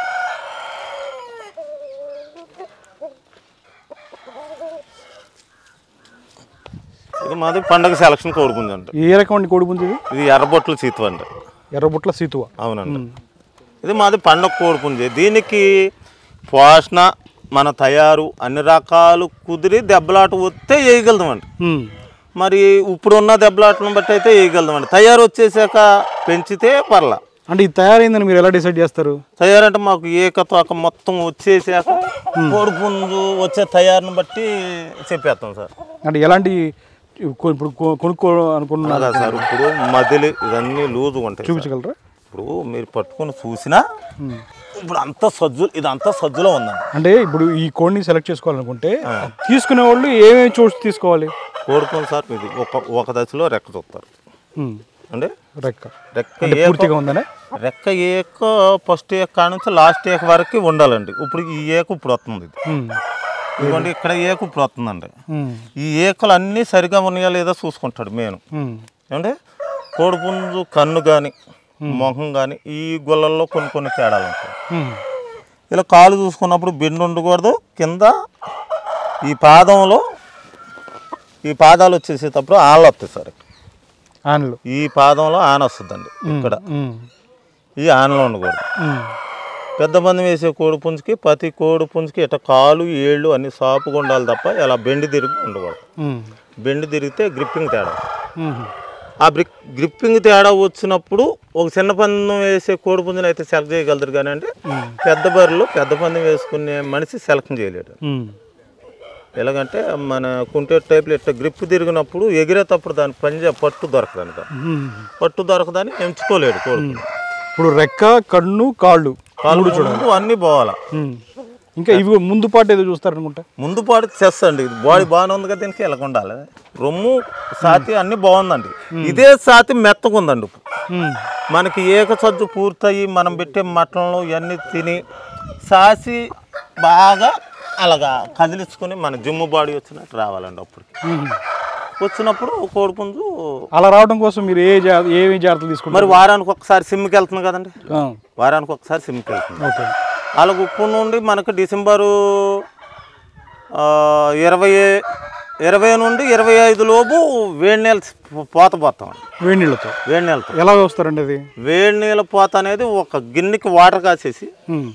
S3: ఇది మాది పండగ సెలక్షన్ కోడి పుంజు అండి
S1: ఏ రకం అండి కోడి పుంజు ఇది
S3: ఇది ఎర్రబొట్లు సీతు అండి
S1: ఎర్రబుట్ల సీతువ
S3: అవునండి ఇది మాది పండగ కోడి పుంజే దీనికి పోషణ మన తయారు అన్ని రకాలు కుదిరి దెబ్బలాట వస్తే వేయగలుగుతామండి
S1: ఉమ్,
S3: మరి ఇప్పుడున్న దెబ్బలాటలను బట్టి అయితే వేయగలుగుతామండి తయారు వచ్చేసాక పెంచితే పర్లా
S1: అంటే ఇది తయారైందని మీరు ఎలా డిసైడ్ చేస్తారు
S3: తయారంటే మాకు ఏకతోక మొత్తం వచ్చేసాక కోడి పుంజు వచ్చే తయారుని బట్టి చెప్పేస్తాం సార్
S1: అంటే ఎలాంటి కొ- ఇప్పుడు కొ- కొనుక్కో అనుకున్నా
S3: అలాగా సార్ ఇప్పుడు మదిలి ఇవన్నీ లూజుగా ఉంటాయి సార్.
S1: చూపించగలరా
S3: ఇప్పుడు మీరు పట్టుకొని చూసినా ఇప్పుడు అంత సజ్జు ఇది అంతా సజ్జులో ఉందండి
S1: అంటే ఇప్పుడు ఈ కోడిని సెలెక్ట్ చేసుకోవాలనుకుంటే తీసుకునే వాళ్ళు ఏమేమి చూసి తీసుకోవాలి
S3: కోడుకొని సార్ ఇది ఒక ఒక దశలో రెక్క చూస్తారు
S1: ఉమ్,
S3: అంటే
S1: రెక్క
S3: రెక్క
S1: అంటే
S3: ఏ
S1: పూర్తిగా ఉందనే
S3: రెక్క ఏక ఫస్ట్ ఏక కాడ నుంచి లాస్ట్ ఏక వరకు ఉండాలండి ఇప్పుడు ఈ ఏక ఇప్పుడు వస్తుంది ఇది
S1: ఉమ్,
S3: ఇదిగోండి ఇక్కడ ఏక ఇప్పుడు వస్తుందండి
S1: ఉమ్,
S3: ఈ ఏకలు అన్నీ సరిగా ఉన్నాయా లేదా చూసుకుంటాడు మేను
S1: ఉమ్,
S3: ఏమంటే కోడిపుంజు కన్ను కానీ మొహం కానీ ఈ గుళ్ళల్లో కొన్ని కొన్ని తేడాలు ఉంటాయి
S1: ఉమ్,
S3: ఇలా కాలు చూసుకున్నప్పుడు బెండు ఉండకూడదు కింద ఈ పాదంలో ఈ పాదాలు వచ్చేసేటప్పుడు ఆళ్ళు వస్తాయి సార్
S1: ఆనలు
S3: ఈ పాదంలో ఆన వస్తుందండి ఇక్కడ
S1: ఉమ్,
S3: ఈ ఆనలో ఉండకూడదు
S1: ఉమ్,
S3: పెద్ద మంది వేసే కోడి పుంజుకి ప్రతి కోడి పుంజుకి ఇట్లా కాలు ఏళ్ళు అన్ని సాపుగా ఉండాలి తప్ప ఇలా బెండి తిరిగి ఉండకూడదు
S1: ఉమ్,
S3: బెండి తిరిగితే గ్రిప్పింగ్ తేడా
S1: ఉమ్,
S3: ఆ బ్రిక్ గ్రిప్పింగ్ తేడా వచ్చినప్పుడు ఒక చిన్న పందెం వేసే కోడి పుంజుని అయితే సెలెక్ట్ చేయగలుగుతారు కానీ అంటే పెద్ద బర్రెలు పెద్ద పందెం వేసుకునే మనిషి సెలెక్షన్ చేయలేడు
S1: ఉమ్,
S3: ఎలాగంటే మన కుంటే టైప్లో ఇట్లా గ్రిప్ తిరిగినప్పుడు ఎగిరేటప్పుడు దాని పంజా పట్టు దొరకదని
S1: ఉమ్.
S3: పట్టు దొరకదని ఎంచుకోలేడు కోడి పుంజు.
S1: ఇప్పుడు రెక్క కన్ను కాళ్ళు
S3: కాలు ముందు అన్నీ పోవాలా
S1: ఉమ్. ఇంకా ఇవి ముందు పాటు ఏదో చూస్తారనుకుంటా
S3: ముందు పాటు చెస్ అండి ఇది బాడీ బాగానే ఉంది కదా దీనికి ఎలా ఉండాలి రొమ్ము సాతి అన్నీ బాగుందండి ఇదే సాతి మెత్తగా ఉందండి ఇప్పుడు
S1: ఉమ్,
S3: మనకి ఏక సజ్జు పూర్తయి మనం పెట్టే మటన్లు ఇవన్నీ తిని సాసి బాగా అలాగా కదిలించుకొని మన జిమ్ము బాడీ వచ్చినట్టు రావాలండి అప్పటికి
S1: ఉమ్.
S3: వచ్చినప్పుడు కోడిపుంజు
S1: అలా రావడం కోసం మీరు ఏ జా ఏమి జాగ్రత్తలు తీసుకుంటారు
S3: మరి వారానికి ఒకసారి సిమ్కి వెళ్తుంది కదండి
S1: ఆ,
S3: వారానికి ఒకసారి సిమ్కి వెళ్తుంది
S1: ఓకే
S3: అలాగ ఉప్పు నుండి మనకు డిసెంబరు ఆ, ఇరవై ఇరవై నుండి ఇరవై ఐదు లోపు వేడి నీళ్ళు పోత పోతాం
S1: వేడి నీళ్ళతో
S3: వేడి నీళ్ళతో
S1: ఎలా వస్తారండి అది
S3: వేడి నీళ్ళ పోత అనేది ఒక గిన్నెకి వాటర్ కాసేసి
S1: ఉమ్,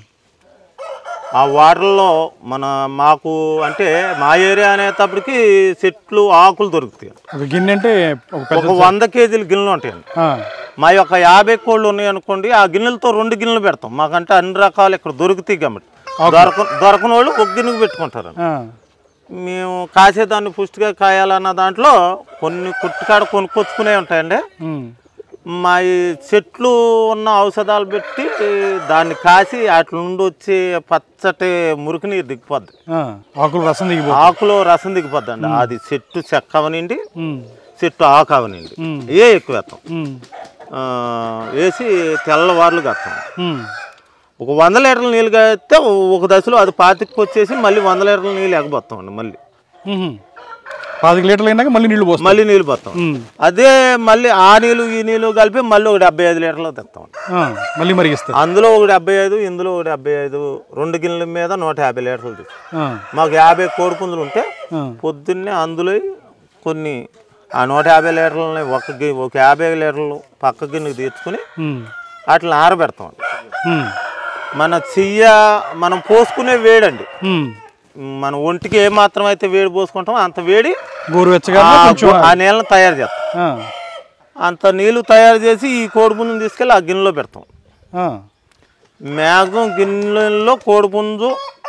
S3: ఆ వాటర్లో మన మాకు అంటే మా ఏరియా అనేటప్పటికి చెట్లు ఆకులు దొరుకుతాయి
S1: ఒక గిన్నె అంటే ఒక పెద్ద
S3: ఒక వంద కేజీల గిన్నెలు ఉంటాయండి
S1: ఆ,
S3: మా యొక్క యాభై కోళ్ళు ఉన్నాయి అనుకోండి ఆ గిన్నెలతో రెండు గిన్నెలు పెడతాం మాకంటే అన్ని రకాలు ఇక్కడ దొరుకుతాయి కాబట్టి దొరక దొరకని వాళ్ళు ఒక గిన్నెకి పెట్టుకుంటారు
S1: ఆ,
S3: మేము కాసేదాన్ని పుష్టిగా కాయాలన్న దాంట్లో కొన్ని కుట్టికాడ కొనుక్కొచ్చుకునే ఉంటాయండి
S1: ఉమ్,
S3: మా ఈ చెట్లు ఉన్న ఔషధాలు పెట్టి దాన్ని కాసి అట్ల నుండి వచ్చి పచ్చటి మురికి నీరు దిగిపోద్ది
S1: ఆ, ఆకులు రసం దిగిపో
S3: ఆకులో రసం దిగిపోద్దండి అది చెట్టు చెక్క అవనండి
S1: ఉమ్,
S3: చెట్టు ఆకు అవనండి
S1: ఉమ్.
S3: ఏ ఎక్కువ వేస్తాం
S1: ఉమ్,
S3: ఆ, వేసి తెల్లవార్లు కడతాం
S1: ఉమ్,
S3: ఒక వంద లీటర్ల నీళ్ళు కాస్తే ఒక దశలో అది పాతికి వచ్చేసి మళ్ళీ వంద లీటర్ల నీళ్ళు ఎగబోతామండి మళ్ళీ
S1: ఉమ్. పాతిక లీటర్లు అయినాక మళ్ళీ నీళ్లు పోస్తాం
S3: మళ్ళీ నీళ్ళు పోతాం
S1: ఉమ్,
S3: అదే మళ్ళీ ఆ నీళ్ళు ఈ నీళ్ళు కలిపి మళ్ళీ ఒక డెబ్బై ఐదు లీటర్లు తెస్తాం
S1: ఆ, మళ్ళీ మరిగిస్తారు
S3: అందులో ఒక డెబ్బై ఐదు ఇందులో ఒక డెబ్బై ఐదు రెండు గిన్నెల మీద నూట యాభై లీటర్లు తీస్తాం
S1: ఆ,
S3: మాకు యాభై కోడి పుంజులు ఉంటే
S1: ఆ,
S3: పొద్దున్నే అందులో కొన్ని ఆ నూట యాభై లీటర్లని ఒక గి ఒక యాభై లీటర్లు పక్క గిన్నెకి తీర్చుకుని
S1: ఉమ్,
S3: వాటిని ఆరబెడతాం
S1: ఉమ్,
S3: మన చెయ్య మనం పోసుకునే వేడండి
S1: ఉమ్.
S3: మన ఒంటికి ఏ మాత్రం అయితే వేడి పోసుకుంటామో అంత వేడి
S1: గోరువెచ్చగా
S3: ఆ
S1: కొంచెం
S3: గో- ఆ నీళ్ళని తయారు చేస్తాం
S1: ఆ,
S3: అంత నీళ్ళు తయారు చేసి ఈ కోడిపుంజుని తీసుకెళ్ళి ఆ గిన్నెలో పెడతాం
S1: ఆ,
S3: మ్యాక్సిమం గిన్నెల్లో కోడిపుంజు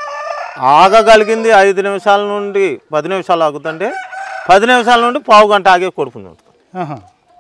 S3: ఆగగలిగింది ఐదు నిమిషాల నుండి పది నిమిషాలు ఆగుతుంటే పది నిమిషాల నుండి పావు గంట ఆగే కోడిపుంజు ఉంటుంది
S1: ఆహా.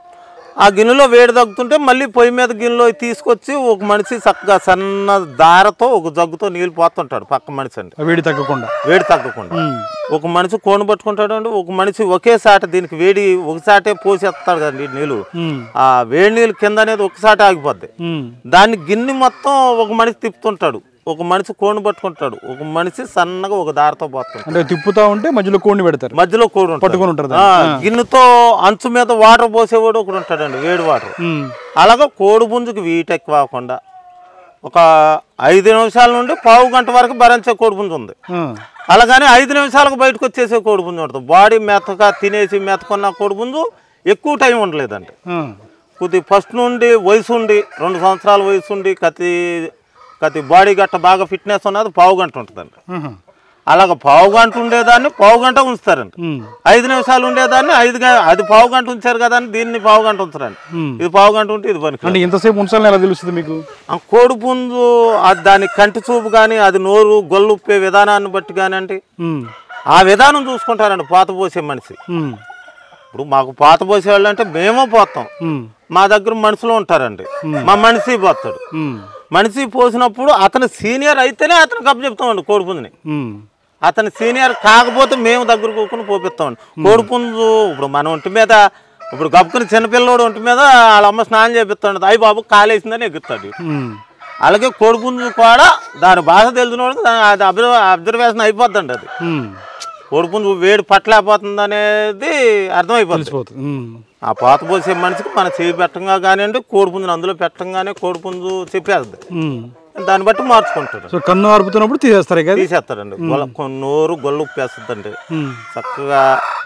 S3: ఆ గిన్నెలో వేడి తగ్గుతుంటే మళ్ళీ పొయ్యి మీద గిన్నెలో తీసుకొచ్చి ఒక మనిషి చక్కగా సన్న దారతో ఒక జగ్గుతో నీళ్ళు పోతుంటాడు పక్క మనిషి అండి
S1: ఆ వేడి తగ్గకుండా
S3: వేడి తగ్గకుండా
S1: ఉమ్,
S3: ఒక మనిషి కోను పట్టుకుంటాడు అండి ఒక మనిషి ఒకేసాట దీనికి వేడి ఒకసాటే పోసేస్తాడు కదండి నీళ్ళు
S1: ఉమ్,
S3: ఆ వేడి నీళ్ళు కింద అనేది ఒకసారి ఆగిపోద్ది
S1: ఉమ్,
S3: దాన్ని గిన్నె మొత్తం ఒక మనిషి తిప్పుతుంటాడు ఒక మనిషి కోను పట్టుకుంటాడు ఒక మనిషి సన్నగా ఒక దారితో పోతుంటాడు
S1: అంటే తిప్పుతా ఉంటే మధ్యలో కోడిని పెడతారు
S3: మధ్యలో కోడి ఉంటాడు.
S1: పట్టుకొని ఉంటారు
S3: ఆ, గిన్నెతో అంచు మీద వాటర్ పోసేవాడు ఒకడు ఉంటాడండి వేడి వాటర్
S1: ఉమ్,
S3: అలాగా కోడి పుంజుకి వీట్ ఎక్కువ అవ్వకుండా ఒక ఐదు నిమిషాల నుండి పావు గంట వరకు భరించే కోడి పుంజు ఉంది
S1: ఆ,
S3: అలాగని ఐదు నిమిషాలకు బయటకు వచ్చేసే కోడి పుంజు ఉంటుంది బాడీ మెత్తగా తినేసి మెత్తకున్న కోడి పుంజు ఎక్కువ టైం ఉండలేదండి
S1: ఆ,
S3: కొద్ది ఫస్ట్ నుండి వయసు ఉండి రెండు సంవత్సరాల వయసు ఉండి కతి కతి బాడీ గట్ట బాగా ఫిట్నెస్ ఉన్నది పావు గంట ఉంటుందండి
S1: ఆహా.
S3: అలాగ పావు గంట ఉండేదాన్ని పావు గంట ఉంచుతారండి
S1: ఉమ్,
S3: ఐదు నిమిషాలు ఉండేదాన్ని ఐదు గ- అది పావు గంట ఉంచారు కదా అని దీన్ని పావు గంట ఉంచారండి
S1: ఉమ్.
S3: ఇది పావు గంట ఉంటే ఇది పనికి
S1: అంటే ఇంతసేపు ఉంచాలని ఎలా తెలుస్తుంది మీకు
S3: ఆ కోడి పుంజు అది దాని కంటి చూపు కానీ అది నోరు గొల్లుప్పే విధానాన్ని బట్టి కానివ్వండి
S1: ఉమ్,
S3: ఆ విధానం చూసుకుంటారండి పాత పోసే మనిషి
S1: ఉమ్,
S3: ఇప్పుడు మాకు పాత పోసే వాళ్ళు అంటే మేమే పోతాం
S1: ఉమ్,
S3: మా దగ్గర మనుషులు ఉంటారండి మా మనిషి పోతాడు
S1: ఉమ్,
S3: మనిషి పోసినప్పుడు అతను సీనియర్ అయితేనే అతనికి అప్పు చెప్తామండి కోడిపుంజుని
S1: ఉమ్,
S3: అతను సీనియర్ కాకపోతే మేము దగ్గర కూర్చుని పోపిస్తామండి కోడిపుంజు ఇప్పుడు మన ఒంటి మీద ఇప్పుడు గప్పుకుని చిన్నపిల్లోడు ఒంటి మీద వాళ్ళ అమ్మ స్నానం చేపిస్తాడు అయ్యి బాబు కాలేసిందని ఎగుతాడు
S1: ఉమ్,
S3: అలాగే కోడిపుంజు కూడా దాని భాష తెలిసినోడు దాని అది అబ్జర్వ్ అబ్జర్వేషన్ అయిపోద్దండి అది
S1: ఉమ్,
S3: కోడిపుంజు వేడి పట్టలేకపోతుంది అనేది అర్థమైపోతుంది
S1: తెలిసిపోతుంది ఉమ్,
S3: ఆ పాత పోసే మనిషికి మన చేయి పెట్టంగా కానివ్వండి కోడిపుంజుని అందులో పెట్టంగానే కోడిపుంజు చెప్పేస్తుంది
S1: ఉమ్.
S3: దాన్ని బట్టి మార్చుకుంటాడు
S1: సో కన్ను అరుపుతున్నప్పుడు తీసేస్తారు కదా
S3: తీసేస్తాడండి గొల్ల కొ- నోరు గొల్ల ఉప్పేస్తుందండి
S1: ఉమ్,
S3: చక్కగా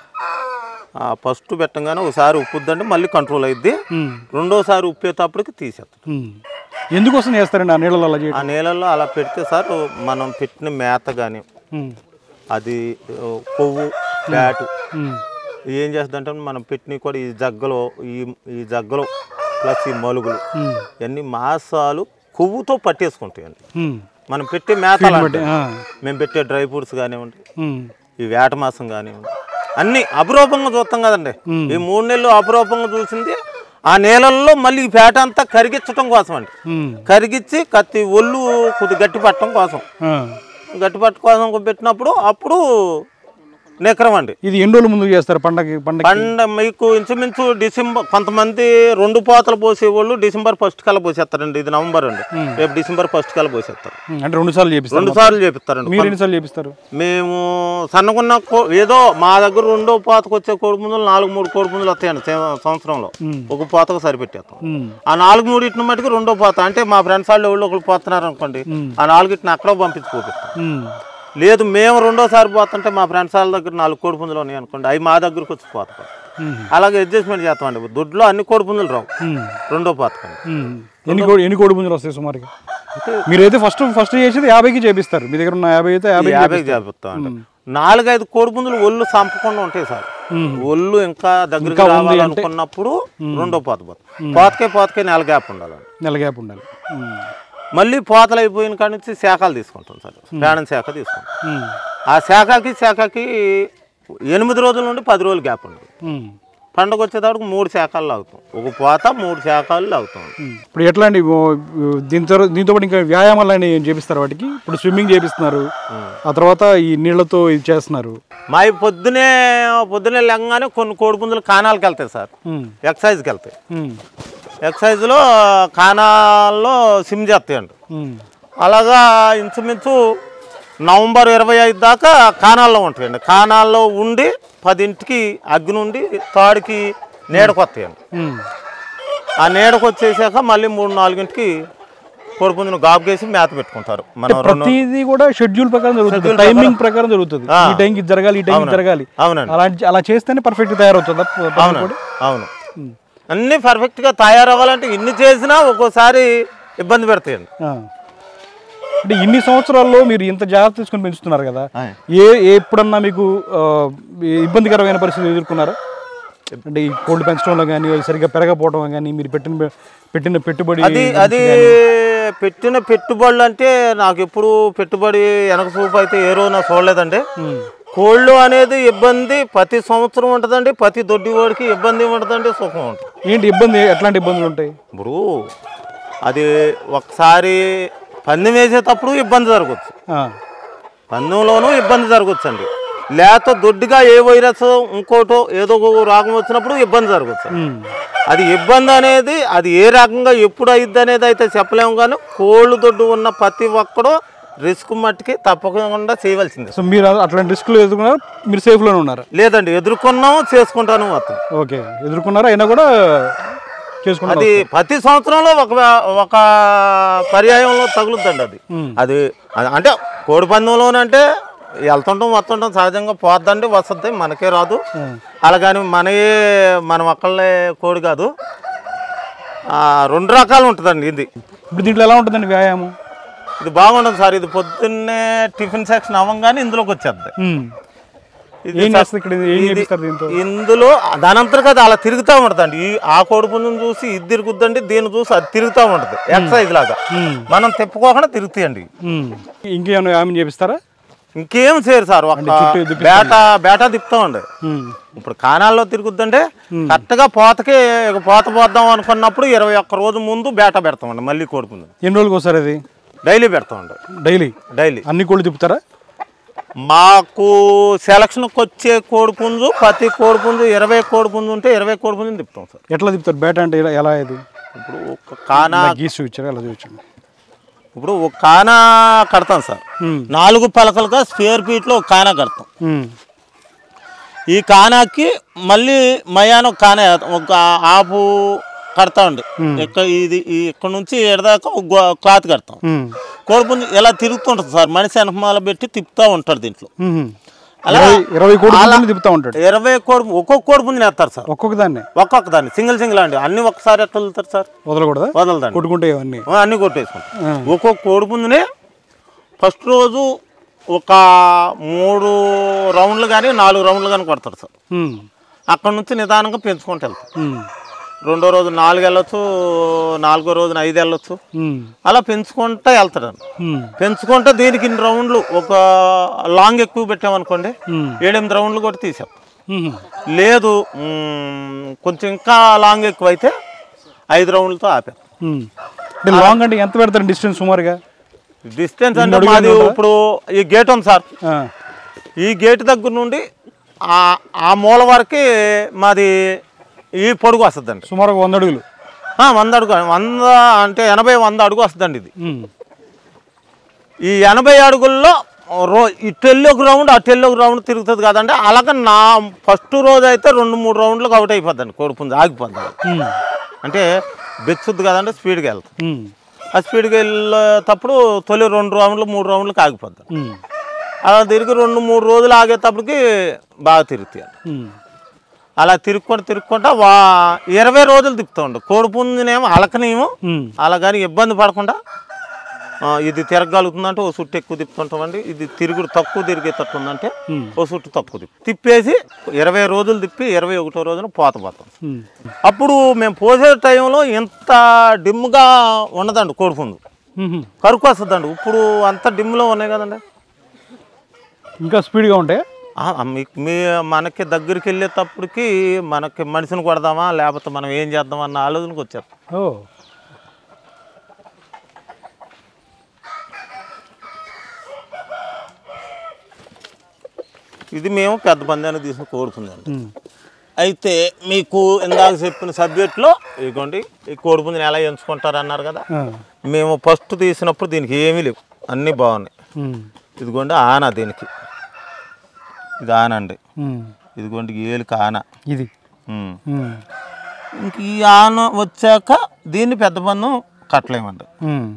S3: ఫస్ట్ పెట్టంగానే ఒకసారి ఉప్పుద్దండి మళ్ళీ కంట్రోల్ అయ్యిద్ది
S1: ఉమ్,
S3: రెండోసారి ఉప్పేటప్పటికి తీసేస్తాడు
S1: ఉమ్. ఎందుకోసం చేస్తారండి ఆ నీళ్ళలో అలా
S3: ఆ
S1: చేయడం
S3: నీళ్ళల్లో అలా పెడితే సార్ మనం పెట్టిన మేత కానీ
S1: ఉమ్,
S3: అది ఆ, కొవ్వు ఫ్యాటు
S1: ఉమ్,
S3: ఏం చేస్తుందంటే మనం పెట్టినవి కూడా ఈ జగ్గలో ఈ ఈ జగ్గలో ప్లస్ ఈ మలుగులు
S1: ఉమ్,
S3: ఇవన్నీ మాసాలు కొవ్వుతో పట్టేసుకుంటాయండి
S1: ఉమ్,
S3: మనం పెట్టే మేత
S1: బట్టి,
S3: అలాంటిది.
S1: ఆ,
S3: మేము పెట్టే డ్రై ఫ్రూట్స్ కానివ్వండి
S1: ఉమ్,
S3: ఈ వేట మాసం కానివ్వండి అన్ని అపురూపంగా చూస్తాం కదండి
S1: మ్మ్.
S3: ఈ మూడు నెలలు అపురూపంగా చూసింది ఆ నేలల్లో మళ్ళీ ఈ పేట అంతా కరిగించడం కోసం అండి
S1: ఉమ్,
S3: కరిగించి కత్తి ఒళ్ళు కొద్ది గట్టి పట్టడం కోసం
S1: ఆ.
S3: గట్టి పట్ట కోసం పెట్టినప్పుడు అప్పుడు నికరం అండి
S1: ఇది ఎన్ని రోజుల ముందు చేస్తారు పండగ పండగ
S3: పండ మీకు ఇంచుమించు డిసెంబర్ కొంతమంది రెండు పోతలు పోసేవాళ్ళు డిసెంబర్ ఫస్ట్ కల్లా పోసేస్తారండి ఇది నవంబర్ అండి రేపు డిసెంబర్ ఫస్ట్ కల్లా పోసేస్తారు
S1: అంటే రెండు సార్లు చేపిస్తారు
S3: రెండు సార్లు చేపిస్తారండి
S1: మీరు ఎన్నిసార్లు చేపిస్తారు
S3: మేము సన్నగున్న కో- ఏదో మా దగ్గర రెండో పాతకు వచ్చే కోడిపుంజులు నాలుగు మూడు కోడిపుంజులు వస్తాయండి సం- సంవత్సరంలో ఒక పోతకు సరిపెట్టేస్తాం
S1: ఉమ్,
S3: ఆ నాలుగు మూడింటిని మటుకు రెండో పోత అంటే మా ఫ్రెండ్స్ వాళ్ళు ఎవరు ఒకరు పోతున్నారు అనుకోండి ఆ నాలుగిటిని అక్కడ పంపించి పోపిస్తాం
S1: ఉమ్,
S3: లేదు మేము రెండోసారి పోతుంటే మా ఫ్రెండ్స్ వాళ్ళ దగ్గర నాలుగు కోడిపుంజులు ఉన్నాయి అనుకోండి అవి మా దగ్గరకు వచ్చి పోతాం
S1: ఉమ్,
S3: అలాగే అడ్జస్ట్మెంట్ చేస్తామండి దొడ్లో అన్ని కోడిపుంజులు రావు
S1: ఉమ్,
S3: రెండో పాతకండి
S1: ఉమ్. ఎన్ని కోడి ఎన్ని కోడి పుంజులు వస్తాయి సుమారుగా మీరైతే ఫస్ట్ ఫస్ట్ చేసేది యాభైకి చేపిస్తారు మీ దగ్గర ఉన్న యాభై అయితే యాభై
S3: యాభై చేపిస్తామండి నాలుగైదు కోడిపుంజులు ఒళ్ళు చంపకుండా ఉంటాయి సార్
S1: ఉమ్.
S3: ఒళ్ళు ఇంకా దగ్గరికి రావాలనుకున్నప్పుడు రెండో పోత పోతాం పోతకే పోతకే నెల గ్యాప్ ఉండాలండి
S1: నెల గ్యాప్ ఉండాలి ఉమ్,
S3: మళ్ళీ పోతలు అయిపోయిన కాడి నుంచి శాఖలు తీసుకుంటాం సార్ ప్రాణం శాఖ తీసుకుంటాం
S1: ఉమ్,
S3: ఆ శాఖకి శాఖకి ఎనిమిది రోజుల నుండి పది రోజులు గ్యాప్ ఉంది
S1: ఉమ్,
S3: పండగ వచ్చేటప్పుడు మూడు శాఖలు లాగుతాం ఒక పోత మూడు శాఖలు లాగుతాం
S1: ఇప్పుడు ఎట్లా అండి ఓ, దీంతో దీంతో పాటు ఇంకా వ్యాయామాలు అని ఏం చేపిస్తారు వాటికి ఇప్పుడు స్విమ్మింగ్ చేపిస్తున్నారు ఆ తర్వాత ఈ నీళ్లతో ఇది చేస్తున్నారు
S3: మా ఈ పొద్దునే పొద్దునే లెంగానే కొన్ని కోడిపుంజులు కానాలకు వెళ్తాయి సార్
S1: ఉమ్,
S3: ఎక్సైజ్కి వెళ్తాయి
S1: ఉమ్,
S3: ఎక్సైజ్లో కానాల్లో సిమ్ చేస్తాయండి
S1: ఉమ్,
S3: అలాగా ఇంచుమించు నవంబర్ ఇరవై ఐదు దాకా కానాల్లో ఉంటాయండి కానాల్లో ఉండి పదింటికి అగ్గి నుండి తాడికి నీడకు వస్తాయండి
S1: ఉమ్.
S3: ఆ నీడకు వచ్చేసాక మళ్ళీ మూడు నాలుగింటికి కోడిపుంజును గాబుకేసి మేత పెట్టుకుంటారు మనం రెండు
S1: ప్రతిదీ కూడా షెడ్యూల్ ప్రకారం జరుగుతుంది టైమింగ్ ప్రకారం జరుగుతుంది ఈ టైంకి ఇది జరగాలి ఈ టైంకి జరగాలి
S3: అవునండి
S1: అలాంటి అలా చేస్తేనే పర్ఫెక్ట్ తయారవుతుందా ప- ప-
S3: అవును
S1: కూడా?
S3: అవును అన్నీ పర్ఫెక్ట్గా తయారవ్వాలంటే ఇన్ని చేసినా ఒక్కోసారి ఇబ్బంది పెడతాయండి
S1: ఆ. అంటే ఇన్ని సంవత్సరాల్లో మీరు ఇంత జాగ్రత్త తీసుకొని పెంచుతున్నారు కదా
S3: ఆయ్.
S1: ఏ ఏ ఎప్పుడన్నా మీకు ఆ, ఈ ఇబ్బందికరమైన పరిస్థితులు ఎదుర్కొన్నారా అంటే ఈ కోళ్ళు పెంచడంలో కానీ సరిగ్గా పెరగకపోవడం కానీ మీరు పెట్టిన పె- పెట్టిన పెట్టుబడి
S3: అది అది పెట్టిన పెట్టుబడులు అంటే నాకు ఎప్పుడు పెట్టుబడి వెనక చూపు అయితే ఏ రోజు నాకు చూడలేదండి
S1: ఉమ్,
S3: కోళ్ళు అనేది ఇబ్బంది ప్రతి సంవత్సరం ఉంటుందండి ప్రతి దొడ్డి వాడికి ఇబ్బంది ఉంటుందండి సుఖం ఉంటుంది
S1: ఏంటి ఇబ్బంది ఎట్లాంటి ఇబ్బందులు ఉంటాయి
S3: ఇప్పుడు అది ఒకసారి పందెం వేసేటప్పుడు ఇబ్బంది జరగచ్చు
S1: ఆ,
S3: పందెంలోనూ ఇబ్బంది జరగచ్చు అండి లేక దొడ్డిగా ఏ వైరస్ ఇంకోటో ఏదో ఒక రోగం వచ్చినప్పుడు ఇబ్బంది జరగచ్చు
S1: ఉమ్,
S3: అది ఇబ్బంది అనేది అది ఏ రకంగా ఎప్పుడు అయ్యిద్ది అనేది అయితే చెప్పలేము కానీ కోళ్ళు దొడ్డు ఉన్న ప్రతి ఒక్కడు రిస్క్ మట్టికి తప్పకుండా చేయవలసిందే
S1: సో మీరు అట్లాంటి రిస్క్లు ఎదుర్కొన్నారు మీరు సేఫ్లోనే ఉన్నారు
S3: లేదండి ఎదుర్కొన్నాం చేసుకుంటాను మొత్తం
S1: ఓకే ఎదుర్కొన్నారా అయినా కూడా చేసుకున్నారు
S3: అది ప్రతి సంవత్సరంలో ఒక ఒక పర్యాయంలో తగులుద్దండి అది
S1: ఉమ్.
S3: అది అది అంటే కోడి పందెంలోనంటే వెళ్తుంటాం వస్తుంటాం సహజంగా పోద్దండి వస్తుంది మనకే రాదు
S1: ఉమ్.
S3: అలాగని మనయే మనం ఒక్కళ్ళే కోడి కాదు ఆ, రెండు రకాలు ఉంటుందండి ఇది
S1: ఇప్పుడు దీంట్లో ఎలా ఉంటుందండి వ్యాయామం
S3: ఇది బాగుంటుంది సార్ ఇది పొద్దున్నే టిఫిన్ సెక్షన్ అవ్వగానే ఇందులోకి వచ్చేద్ది
S1: ఉమ్.
S3: ఇది
S1: ఏం
S3: స-
S1: చేస్తారు ఇక్కడ ఏం
S3: ఇది-
S1: చేపిస్తారు దీంతో
S3: ఇందులో దానంతరం అది అలా తిరుగుతూ ఉంటుందండి ఈ ఆ కోడి పుంజుని చూసి ఇది తిరుగుద్దండి దీన్ని చూసి అది తిరుగుతూ ఉంటుంది ఎక్సైజ్ లాగా
S1: ఉమ్.
S3: మనం తిప్పుకోకుండా తిరుగుతాయండి
S1: ఉమ్. ఇంకేమైనా వ్యాయామం చేపిస్తారా
S3: ఇంకేం చేయరు సార్ ఒక
S1: చుట్టూ తిప్పిస్తాం.
S3: బేట బేట తిప్పుతామండి
S1: ఉమ్.
S3: ఇప్పుడు కానాల్లో తిరుగుద్దంటే కరెక్ట్గా పోతకి ఇక పోత పోద్దాం అనుకున్నప్పుడు ఇరవై ఒక్క రోజు ముందు బేట పెడతామండి మళ్ళీ కోడుకుంది
S1: ఎన్ని రోజులకు ఒకసారి అది
S3: డైలీ పెడతామండి
S1: డైలీ
S3: డైలీ
S1: అన్ని కోళ్ళు తిప్పుతారా
S3: మాకు సెలక్షన్కి వచ్చే కోడిపుంజు ప్రతి కోడిపుంజు ఇరవై కోడిపుంజు ఉంటే ఇరవై కోడిపుంజుని తిప్పుతాం సార్
S1: ఎట్లా తిప్పుతారు బేట అంటే ఎలా- ఎలా ఇది
S3: ఇప్పుడు ఒక కానా
S1: గీసి చూపించారు ఎలా చూపించండి
S3: ఇప్పుడు ఒక కానా కడతాం సార్
S1: ఉమ్.
S3: నాలుగు పలకలుగా స్క్వేర్ ఫీట్లో ఒక కానా కడతాం
S1: ఉమ్.
S3: ఈ కానాకి మళ్ళీ మయానం కానా వేస్తాం. ఒక ఆపు కడతామండి ఇక్కడ ఇది ఈ ఇక్కడ నుంచి ఎడదాకా ఒక గో- క్లాత్ కడతాం
S1: ఉమ్.
S3: కోడిపుంజు ఇలా తిరుగుతుంటుంది సార్ మనిషి వెనకమాల పెట్టి తిప్పుతూ ఉంటాడు దీంట్లో
S1: ఉమ్.
S3: అలా
S1: ఇరవై ఇరవై కోడి పుంజుల్ని తిప్పుతా ఉంటాడు
S3: ఇరవై కోడి ఒక్కొక్క కోడిపుంజుని వేస్తారు సార్
S1: ఒక్కొక్క దాన్ని
S3: ఒక్కొక్క దాన్ని సింగిల్ సింగిల్ అండి అన్ని ఒక్కసారి ఎట్లా వెళ్తారు సార్
S1: వదలకూడదా
S3: వదలదండి
S1: కొట్టుకుంటే ఇవన్నీ
S3: ఆ, అన్ని కొట్టేసుకుంటాం
S1: ఆ.
S3: ఒక్కొక్క కోడిపుంజుని ఫస్ట్ రోజు ఒక మూడు రౌండ్లు కానీ నాలుగు రౌండ్లు కానీ కొడతారు సార్
S1: ఉమ్.
S3: అక్కడ నుంచి నిదానంగా పెంచుకుంటూ వెళ్తాం
S1: ఉమ్.
S3: రెండో రోజు నాలుగు వెళ్ళొచ్చు నాలుగో రోజున ఐదు వెళ్ళొచ్చు
S1: ఉమ్.
S3: అలా పెంచుకుంటూ వెళ్తాడండి
S1: ఉమ్.
S3: పెంచుకుంటే దీనికి ఇన్ని రౌండ్లు ఒక లాంగ్ ఎక్కువ పెట్టామనుకోండి
S1: ఉమ్.
S3: ఏడెనిమిది రౌండ్లు కూడా తీసాం
S1: ఉమ్.
S3: లేదు మ్మ్, కొంచెం ఇంకా లాంగ్ ఎక్కువ అయితే ఐదు రౌండ్లతో ఆపాం
S1: ఉమ్. అంటే లాంగ్ అంటే ఎంత పెడతారు డిస్టెన్స్ సుమారుగా
S3: డిస్టెన్స్ అంటే
S1: అడుగులు
S3: మాది
S1: ఉంటుందా?
S3: ఇప్పుడు ఈ గేట్ ఉంది సార్
S1: ఆ.
S3: ఈ గేట్ దగ్గర నుండి ఆ ఆ మూల వరకు మాది ఈ పొడుగు వస్తుందండి
S1: సుమారు ఒక వంద అడుగులు
S3: ఆ, వంద అడుగు వంద అంటే ఎనభై వంద అడుగు వస్తుందండి ఇది
S1: ఉమ్.
S3: ఈ ఎనభై అడుగుల్లో రో ఇటెల్లి ఒక రౌండ్ అటెల్లి ఒక రౌండ్ తిరుగుతుంది కదండి అలాగే నా ఫస్ట్ రోజు అయితే రెండు మూడు రౌండ్లకు అవుట్ అయిపోద్దండి కోడిపుంజు ఆగిపోద్ది
S1: ఉమ్.
S3: అంటే బెచ్చుద్ది కదండి స్పీడ్గా వెళ్తాం
S1: ఉమ్.
S3: ఆ స్పీడ్గా వెళ్ళేటప్పుడు తొలి రెండు రౌండ్లు మూడు రౌండ్లకు ఆగిపోద్ది
S1: ఉమ్.
S3: అలా తిరిగి రెండు మూడు రోజులు ఆగేటప్పటికి బాగా తిరుగుతాయి
S1: ఉమ్.
S3: అలా తిరుక్కుంటూ తిరుక్కుంటా వా ఇరవై రోజులు తిప్పుతామండి కోడిపుంజునేమో అలకనేమో
S1: ఉమ్.
S3: అలా కానీ ఇబ్బంది పడకుండా ఆ, ఇది తిరగలుగుతుందంటే ఓ చుట్టు ఎక్కువ తిప్పుతుంటామండి ఇది తిరుగుడు తక్కువ తిరిగేటట్టు ఉందంటే
S1: ఉమ్.
S3: ఓ చుట్టు తక్కువ తిప్పి తిప్పేసి ఇరవై రోజులు తిప్పి ఇరవై ఒకటో రోజున పోత పోతాం
S1: ఉమ్.
S3: అప్పుడు మేము పోసే టైంలో ఇంత డిమ్గా ఉండదండి కోడిపుంజు
S1: ఉమ్.
S3: కరుకు వస్తుందండి ఇప్పుడు అంత డిమ్లో ఉన్నాయి కదండి
S1: ఇంకా స్పీడ్గా ఉంటాయా
S3: ఆ, మీకు మీ మనకి దగ్గరికి వెళ్ళేటప్పటికి మనకి మనిషిని కొడదామా లేకపోతే మనం ఏం చేద్దాం అన్న ఆలోచనకు వచ్చారు
S1: ఓ
S3: ఇది మేము పెద్ద పందాన్ని తీసుకుని కోరుకుందండి
S1: ఉమ్.
S3: అయితే మీకు ఇందాక చెప్పిన సబ్జెక్ట్లో ఇదిగోండి ఈ కోడిపుంజుని ఎలా ఎంచుకుంటారు అన్నారు కదా
S1: ఆ.
S3: మేము ఫస్ట్ తీసినప్పుడు దీనికి ఏమీ లేవు అన్నీ బాగున్నాయి
S1: ఉమ్.
S3: ఇదిగోండి ఆన దీనికి ఇది ఆన అండి
S1: ఉమ్.
S3: ఇదిగోండి ఏలికి ఆన
S1: ఇది
S3: ఉమ్.
S1: ఉమ్.
S3: ఇంక ఈ ఆన వచ్చాక దీన్ని పెద్ద పన్ను కట్టలేమండి
S1: ఉమ్.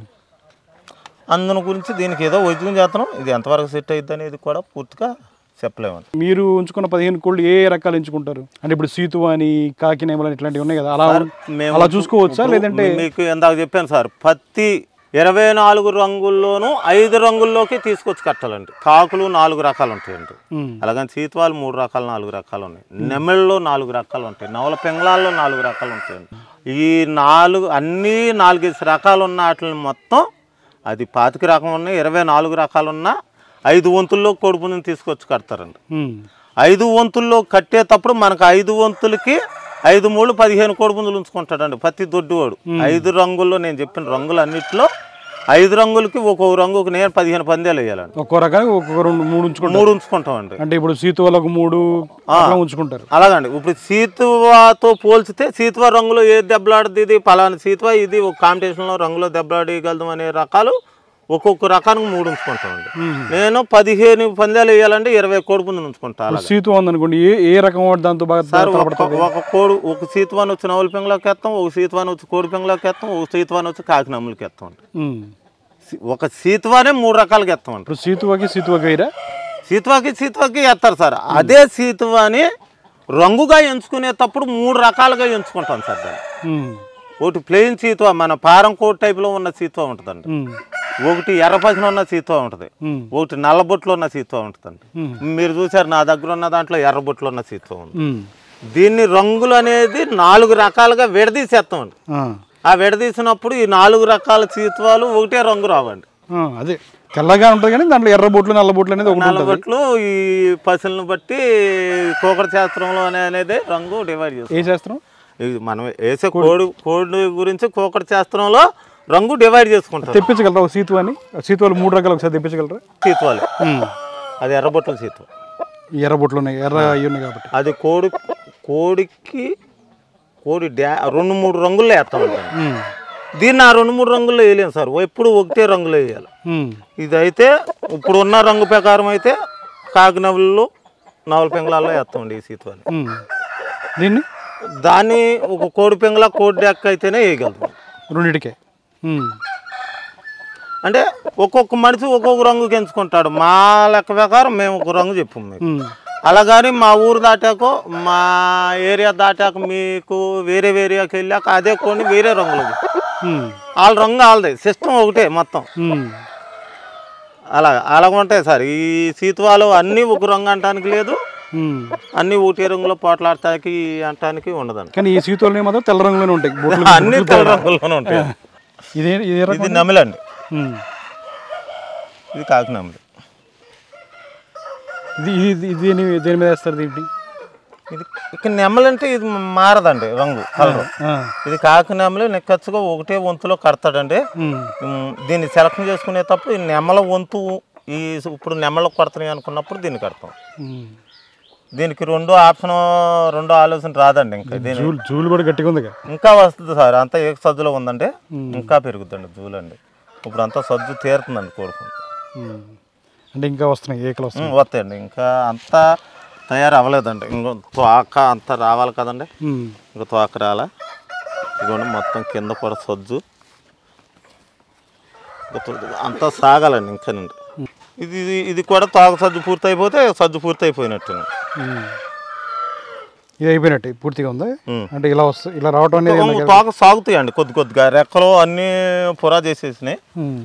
S3: అందుని గురించి దీనికి ఏదో వైద్యం చేస్తున్నాం ఇది ఎంతవరకు సెట్ అవుతుంది అనేది కూడా పూర్తిగా చెప్పలేమండి
S1: మీరు ఉంచుకున్న పదిహేను కోళ్ళు ఏ రకాలు ఎంచుకుంటారు అంటే ఇప్పుడు సీతు అని కాకినేమలు అని ఇట్లాంటివి ఉన్నాయి కదా అలా
S3: మేము
S1: అలా చూసుకోవచ్చా
S3: ఇప్పుడు
S1: లేదంటే
S3: మీకు ఇందాక చెప్పాను సార్ పత్తి ఇరవై నాలుగు రంగుల్లోనూ ఐదు రంగుల్లోకి తీసుకొచ్చి కట్టాలండి కాకులు నాలుగు రకాలు ఉంటాయండి
S1: ఉమ్.
S3: అలాగని సీతవాలు మూడు రకాలు నాలుగు రకాలు ఉన్నాయి నెమిళ్ళలో నాలుగు రకాలు ఉంటాయి నవల పెంగళాల్లో నాలుగు రకాలు ఉంటాయండి ఈ నాలుగు అన్నీ నాలుగైదు రకాలు ఉన్న వాటిని మొత్తం అది పాతిక రకం ఉన్నాయి ఇరవై నాలుగు రకాలు ఉన్న ఐదు వంతుల్లో కోడిపుంజుని తీసుకొచ్చి కడతారండి
S1: ఉమ్.
S3: ఐదు వంతుల్లో కట్టేటప్పుడు మనకు ఐదు వంతులకి ఐదు మూడు పదిహేను కోడిపుంజులు ఉంచుకుంటాడండి ప్రతి దొడ్డివాడు ఐదు రంగుల్లో నేను చెప్పిన రంగులు అన్నిట్లో ఐదు రంగులకి ఒక్కొక్క రంగుకి నేను పదిహేను పందేలు వేయాలండి
S1: ఒక్కో రకానికి ఒక్కొక్క రెండు మూడు ఉంచుకుంటారు
S3: మూడు ఉంచుకుంటామండి
S1: అంటే ఇప్పుడు సీతు వాళ్ళకు మూడు అట్లా ఉంచుకుంటారు
S3: అలాగండి ఇప్పుడు సీతువాతో పోల్చితే సీతువా రంగులో ఏది దెబ్బలాడుతుంది ఇది పలానా సీతువా ఇది ఒక కాంపిటీషన్లో రంగులో దెబ్బలాడగలదాం అనే రకాలు ఒక్కొక్క రకానికి మూడు ఉంచుకుంటామండి నేను పదిహేను పందాలు వేయాలంటే ఇరవై కోడిపుంజులు ఉంచుకుంటా అలాగే
S1: సీతు ఉందనుకోండి ఏ ఏ రకం వాడు దాంతో బాగా
S3: సార్ ఒక
S1: తలపడుతుంది
S3: ఒక కోడి ఒక సీతువాన్ వచ్చి నవల పెంగలోకి ఎత్తాం ఒక సీతువాన్ వచ్చి కోడి పెంగలోకి ఎత్తాం ఒక సీతువాన్ వచ్చి కాకినమ్ములకి ఎత్తాం అండి
S1: ఉమ్.
S3: సి- ఒక సీతువానే మూడు రకాలకి ఎత్తాం అండి
S1: ఇప్పుడు సీతువాకి సీతువాకి వేయరా
S3: సీతువాకి సీతువాకి ఎత్తారు సార్ అదే సీతువాని రంగుగా ఎంచుకునేటప్పుడు మూడు రకాలుగా ఎంచుకుంటాం సార్ దాన్ని
S1: ఉమ్.
S3: ఒకటి ప్లెయిన్ సీతువా మన పారం కోట్ టైప్లో ఉన్న సీతువా ఉంటుందండి
S1: ఉమ్.
S3: ఒకటి ఎర్రపసిన ఉన్న సీతువా ఉంటుంది
S1: ఉమ్.
S3: ఒకటి నల్లబొట్లు ఉన్న సీతువా ఉంటుందండి
S1: ఉమ్.
S3: మీరు చూసారు నా దగ్గర ఉన్న దాంట్లో ఎర్రబొట్లు ఉన్న సీతువా ఉంది
S1: ఉమ్.
S3: దీన్ని రంగులు అనేది నాలుగు రకాలుగా విడదీసేస్తామండి
S1: ఆ.
S3: ఆ విడదీసినప్పుడు ఈ నాలుగు రకాల సీతువాలు ఒకటే రంగు రావండి
S1: ఆ, అదే తెల్లగా ఉంటుంది కానీ దాంట్లో ఎర్ర బొట్లు నల్ల బొట్లు అనేది ఒకటి ఉంటుంది
S3: నల్లబొట్లు ఈ పసులను బట్టి కోకర శాస్త్రంలో అనే- అనేది రంగు డివైడ్ చేస్తాం
S1: ఏ శాస్త్రం
S3: ఇది మనం వేసే కోడి కోడి గురించి కోకర శాస్త్రంలో రంగు డివైడ్ చేసుకుంటాం
S1: తెప్పించగలరా ఒక సీతు అని సీతువాలు మూడు రకాలు ఒకసారి తెప్పించగలరా
S3: సీతువాలు
S1: ఉమ్.
S3: అది ఎర్రబొట్టల సీతువ
S1: ఈ ఎర్ర బొట్లు ఉన్నాయి ఎర్ర అవి ఉన్నాయి కాబట్టి
S3: అది కోడి కోడికి కోడి డ్యా రెండు మూడు రంగుల్లో వేస్తామండి
S1: ఉమ్.
S3: దీన్ని ఆ రెండు మూడు రంగుల్లో వేయలేము సార్ ఎప్పుడు ఒకటే రంగులో వేయాలి
S1: ఉమ్.
S3: ఇదైతే ఇప్పుడు ఉన్న రంగు ప్రకారం అయితే కాకినవల్లో నవల పెంగళాల్లో వేస్తామండి ఈ సీతువాని
S1: ఉమ్. దీన్ని
S3: దాన్ని ఒక కోడి పెంగళ కోడి డెక్క అయితేనే వేయగలుగుతాం
S1: రెండిటికే ఉమ్.
S3: అంటే ఒక్కొక్క మనిషి ఒక్కొక్క రంగు ఎంచుకుంటాడు మా లెక్క ప్రకారం మేము ఒక రంగు చెప్పాము మీకు
S1: ఉమ్.
S3: అలాగని మా ఊరు దాటాకో మా ఏరియా దాటాక మీకు వేరే ఏరియాకి వెళ్ళాక అదే కొన్ని వేరే రంగులు
S1: ఉమ్.
S3: వాళ్ళ రంగు వాళ్ళది సిస్టమ్ ఒకటే మొత్తం
S1: ఉమ్.
S3: అలా అలాగ ఉంటాయి సార్ ఈ సీతువాలు అన్నీ ఒక రంగు అంటానికి లేదు
S1: ఉమ్.
S3: అన్నీ ఒకటే రంగులో పోట్లాడటానికి అంటానికి ఉండదండి
S1: కానీ ఈ సీతువాలు మాత్రం తెల్ల రంగులోనే ఉంటాయి బొట్లు
S3: అన్ని తెల్ల రంగుల్లోనే ఉంటాయి
S1: ఇదే ఇదే రకం
S3: ఇది నమిలండి
S1: ఉమ్.
S3: ఇది కాకి నమిలి
S1: ఇది ఇది ఇది దేని దేని మీద వేస్తారు దీంట్లో
S3: ఇది ఇక్కడ నెమలంటే ఇది మారదండి రంగు కలర్
S1: ఆ.
S3: ఇది కాకి నెమలి నిక్కచ్చుగా ఒకటే వంతులో కడతాడండి
S1: ఉమ్.
S3: ఉమ్, దీన్ని సెలక్షన్ చేసుకునేటప్పుడు ఈ నెమల వంతు ఈ ఇప్పుడు నెమలకు కొడుతున్నాయి అనుకున్నప్పుడు దీన్ని కడతాం
S1: ఉమ్.
S3: దీనికి రెండో ఆప్షన్ రెండో ఆలోచన రాదండి ఇంకా దీని
S1: జూలు జూలు కూడా గట్టిగా ఉందిగా
S3: ఇంకా వస్తుంది సార్ అంతా ఏ సజ్జులో ఉందండి ఇంకా పెరుగుద్దండి జూలండి ఇప్పుడు అంతా సజ్జు తీరుతుందండి కొడుకు
S1: ఉమ్. అంటే ఇంకా వస్తున్నాయి ఏకలు వస్తున్నాయి
S3: ఉమ్, వస్తాయండి ఇంకా అంతా తయారు అవ్వలేదండి ఇంకో తోక అంతా రావాలి కదండి
S1: ఉమ్.
S3: ఇంకా తోక రాలా ఇదిగోండి మొత్తం కింద కూడా సజ్జు ఇంకా అంతా సాగాలండి ఇంకానండి ఇది ఇది ఇది కూడా తోక సజ్జు పూర్తి అయిపోతే సజ్జు పూర్తి అయిపోయినట్టు
S1: ఉమ్. ఇది అయిపోయినట్టు పూర్తిగా ఉందా
S3: ఉమ్.
S1: అంటే ఇలా వస్తుంది ఇలా రావటం అనేది ఏమన్నా-
S3: తోక సాగుతాయండి కొద్ది కొద్దిగా రెక్కలు అన్నీ పురా చేసేసినాయి
S1: ఉమ్.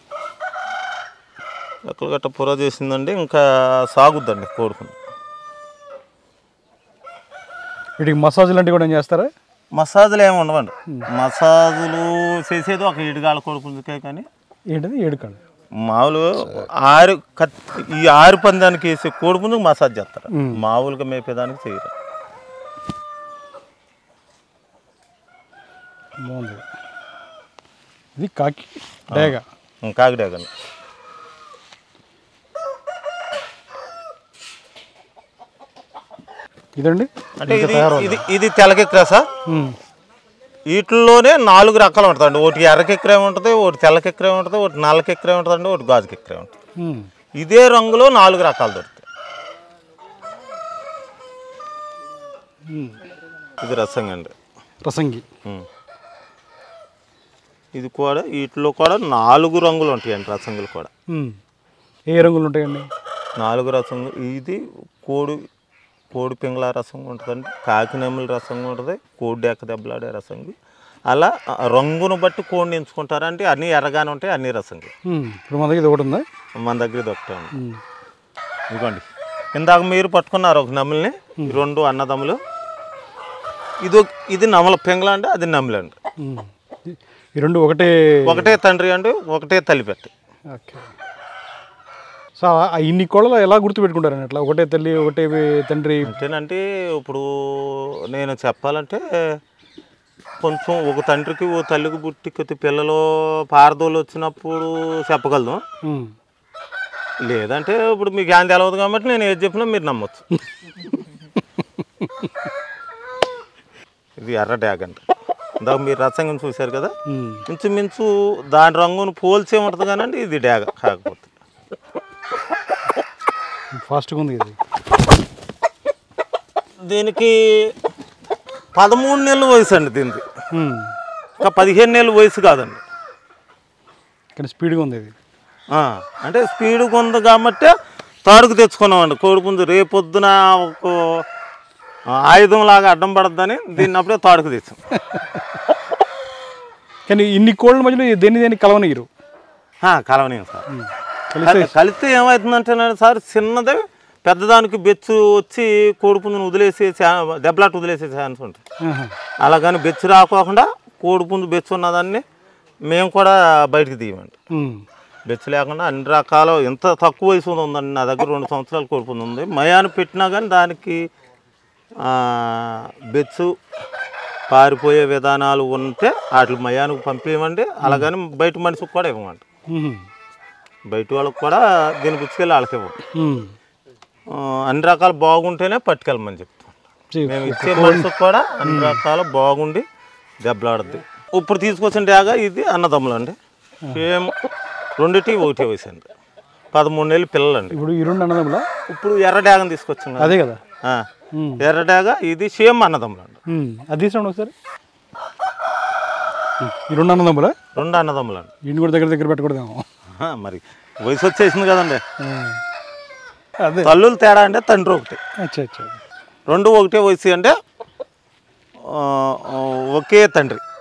S3: రెక్కలు గట్ట పురా చేసిందండి ఇంకా సాగుద్దండి కోడుకుని
S1: వీటికి మసాజ్ లాంటివి కూడా ఏం చేస్తారా
S3: మసాజులు ఏమి ఉండవండి మసాజులు చేసేది ఒక ఇటుగాల కొడుకులకే కానీ
S1: ఏంటిది ఏడుకాళ్ళు
S3: మామూలు ఆరు కత్ ఈ ఆరు పందానికి వేసే కోడి ముందుకు మసాజ్ చేస్తారు
S1: మ్మ్.
S3: మామూలుగా మేపేదానికి చేయరు
S1: బాగుంది ఇది కాకి డేగ
S3: కాకిడాగని
S1: ఇదండి
S3: అంటే ఇది ఇది ఇది తెల్లకెక్కరా
S1: ఉమ్.
S3: వీటిల్లోనే నాలుగు రకాలు ఉంటుందండి ఒకటి ఎర్రకెక్కరే ఉంటుంది ఒకటి తెల్లకెక్కరే ఉంటుంది ఒకటి నల్లకెక్కరే ఉంటుందండి ఒకటి గాజుకెక్కరే ఉంటుంది
S1: ఉమ్.
S3: ఇదే రంగులో నాలుగు రకాలు దొరుకుతాయి
S1: ఉమ్.
S3: ఇది రసంగా అండి
S1: రసంగి
S3: ఉమ్. ఇది కూడా వీటిలో కూడా నాలుగు రంగులు ఉంటాయండి రసంగులు కూడా
S1: ఉమ్. ఏ రంగులు ఉంటాయండి
S3: నాలుగు రసంగు ఇది కోడి కోడి పింగళ రసంగా ఉంటుందండి కాకినెమ్మల రసంగా ఉంటుంది కోడి డెక్క దెబ్బలాడే రసంగు అలా ఆ, రంగును బట్టి కోడిని ఎంచుకుంటారంటే అన్నీ ఎర్రగానే ఉంటాయి అన్ని రసంగు
S1: ఉమ్. ఇప్పుడు మన దగ్గర ఇది ఒకటి ఉందా
S3: మన దగ్గర ఇది ఒకటే ఉంది
S1: ఉమ్.
S3: ఇదిగోండి ఇందాక మీరు పట్టుకున్నారు ఒక నమిలిని ఈ రెండు అన్నదమ్ములు ఇది ఒక- ఇది నమల పింగళ అండి అది నమిలి అండి
S1: ఉమ్. ఈ- ఈ రెండు ఒకటే
S3: ఒకటే తండ్రి అండి ఒకటే తల్లి పెట్టి
S1: ఓకే సో ఆ ఇన్ని కోళ్ళలో ఎలా గుర్తుపెట్టుకుంటారని అట్లా ఒకటే తల్లి ఒకటే తండ్రి
S3: అంటేనంటే ఇప్పుడు నేను చెప్పాలంటే కొంచెం ఒక తండ్రికి ఓ తల్లికి పుట్టి కొద్ది పిల్లలు పారదోలు వచ్చినప్పుడు చెప్పగలను
S1: ఉమ్.
S3: లేదంటే ఇప్పుడు మీకు ఏం తెలవదు కాబట్టి నేను ఏది చెప్పినా మీరు నమ్మొచ్చు ఇది ఎర్ర డ్యాగ్ అండి ఇందాక మీరు రసంగం చూశారు కదా
S1: ఉమ్.
S3: ఇంచుమించు దాని రంగును పోల్చే ఉంటుంది కానండి ఇది డ్యాగ కాకపోతే
S1: ఫాస్ట్గా ఉంది ఇది
S3: దీనికి పదమూడు నెలల వయసు అండి దీనికి
S1: ఉమ్.
S3: ఇంకా పదిహేను నెలల వయసు కాదండి
S1: కానీ స్పీడ్గా ఉంది ఇది
S3: ఆ, అంటే స్పీడ్గా ఉంది కాబట్టి తాడుకు తెచ్చుకున్నామండి కోడిపుంజు రేపొద్దున ఒక ఆయుధం లాగా అడ్డం పడద్దని దీన్ని అప్పుడే తాడుకు తెచ్చాం
S1: కానీ ఇన్ని కోళ్ళ మధ్యలో దేన్ని దేన్ని కలవనీయరు
S3: కలవనీయం సార్
S1: ఉమ్. కలిస్తే
S3: కలి- కలిస్తే ఏమవుతుందంటే సార్ చిన్నదే పెద్దదానికి బెచ్చు వచ్చి కోడిపుంజును వదిలేసే ఛా- దెబ్బలాట వదిలేసే ఛాన్స్ ఉంటుంది
S1: ఆహా.
S3: అలాగని బెచ్చు రాకోకుండా కోడిపుంజు బెచ్చు ఉన్నదాన్ని మేము కూడా బయటికి తీయమండి
S1: ఉమ్.
S3: బెచ్చు లేకుండా అన్ని రకాల ఎంత తక్కువ వయసు ఉందండి నా దగ్గర రెండు సంవత్సరాలు కోడిపుంజు ఉంది మయాన్ని పెట్టినా కానీ దానికి ఆ, బెచ్చు పారిపోయే విధానాలు ఉంటే వాటి మయానికి పంపించమండి అలాగని బయట మనిషికి కూడా ఇవ్వమండి
S1: ఉమ్.
S3: బయట వాళ్ళకి కూడా దీన్ని పుచ్చుకెళ్ళి వాళ్ళకి ఇవ్వం
S1: ఉమ్.
S3: ఆ, అన్ని రకాలు బాగుంటేనే పట్టుకెళ్ళమని చెప్తాం
S1: చే-
S3: మేము ఇచ్చే మనిషికి కూడా అన్ని రకాలు బాగుండి దెబ్బలాడుద్ది ఇప్పుడు తీసుకొచ్చిన డ్యాగ ఇది అన్నదమ్ములు అండి సేమ్ రెండిటి ఒకటే వయసు అండి పదమూడు నెలలు పిల్లలండి
S1: ఇప్పుడు ఈ రెండు అన్నదమ్ములా
S3: ఇప్పుడు ఎర్ర డ్యాగని తీసుకొచ్చాం కదా.
S1: అదే కదా
S3: ఆ,
S1: ఉమ్.
S3: ఎర్ర డ్యాగ ఇది సేమ్ అన్నదమ్ములు అండి
S1: ఉమ్. అది తీసుకోండి ఒకసారి ఉమ్. ఈ రెండు అన్నదమ్ములా
S3: రెండు అన్నదమ్ములు అండి
S1: ఈయన కూడా దగ్గర దగ్గర పెట్టకూడదేమో
S3: ఆ, మరి వయసు వచ్చేసింది కదండి
S1: ఉమ్. అదే
S3: తల్లులు తేడా అంటే తండ్రి ఒకటి
S1: అచ్చా అచ్చా
S3: రెండు ఒకటే వయసు అంటే ఆ, ఒకే తండ్రి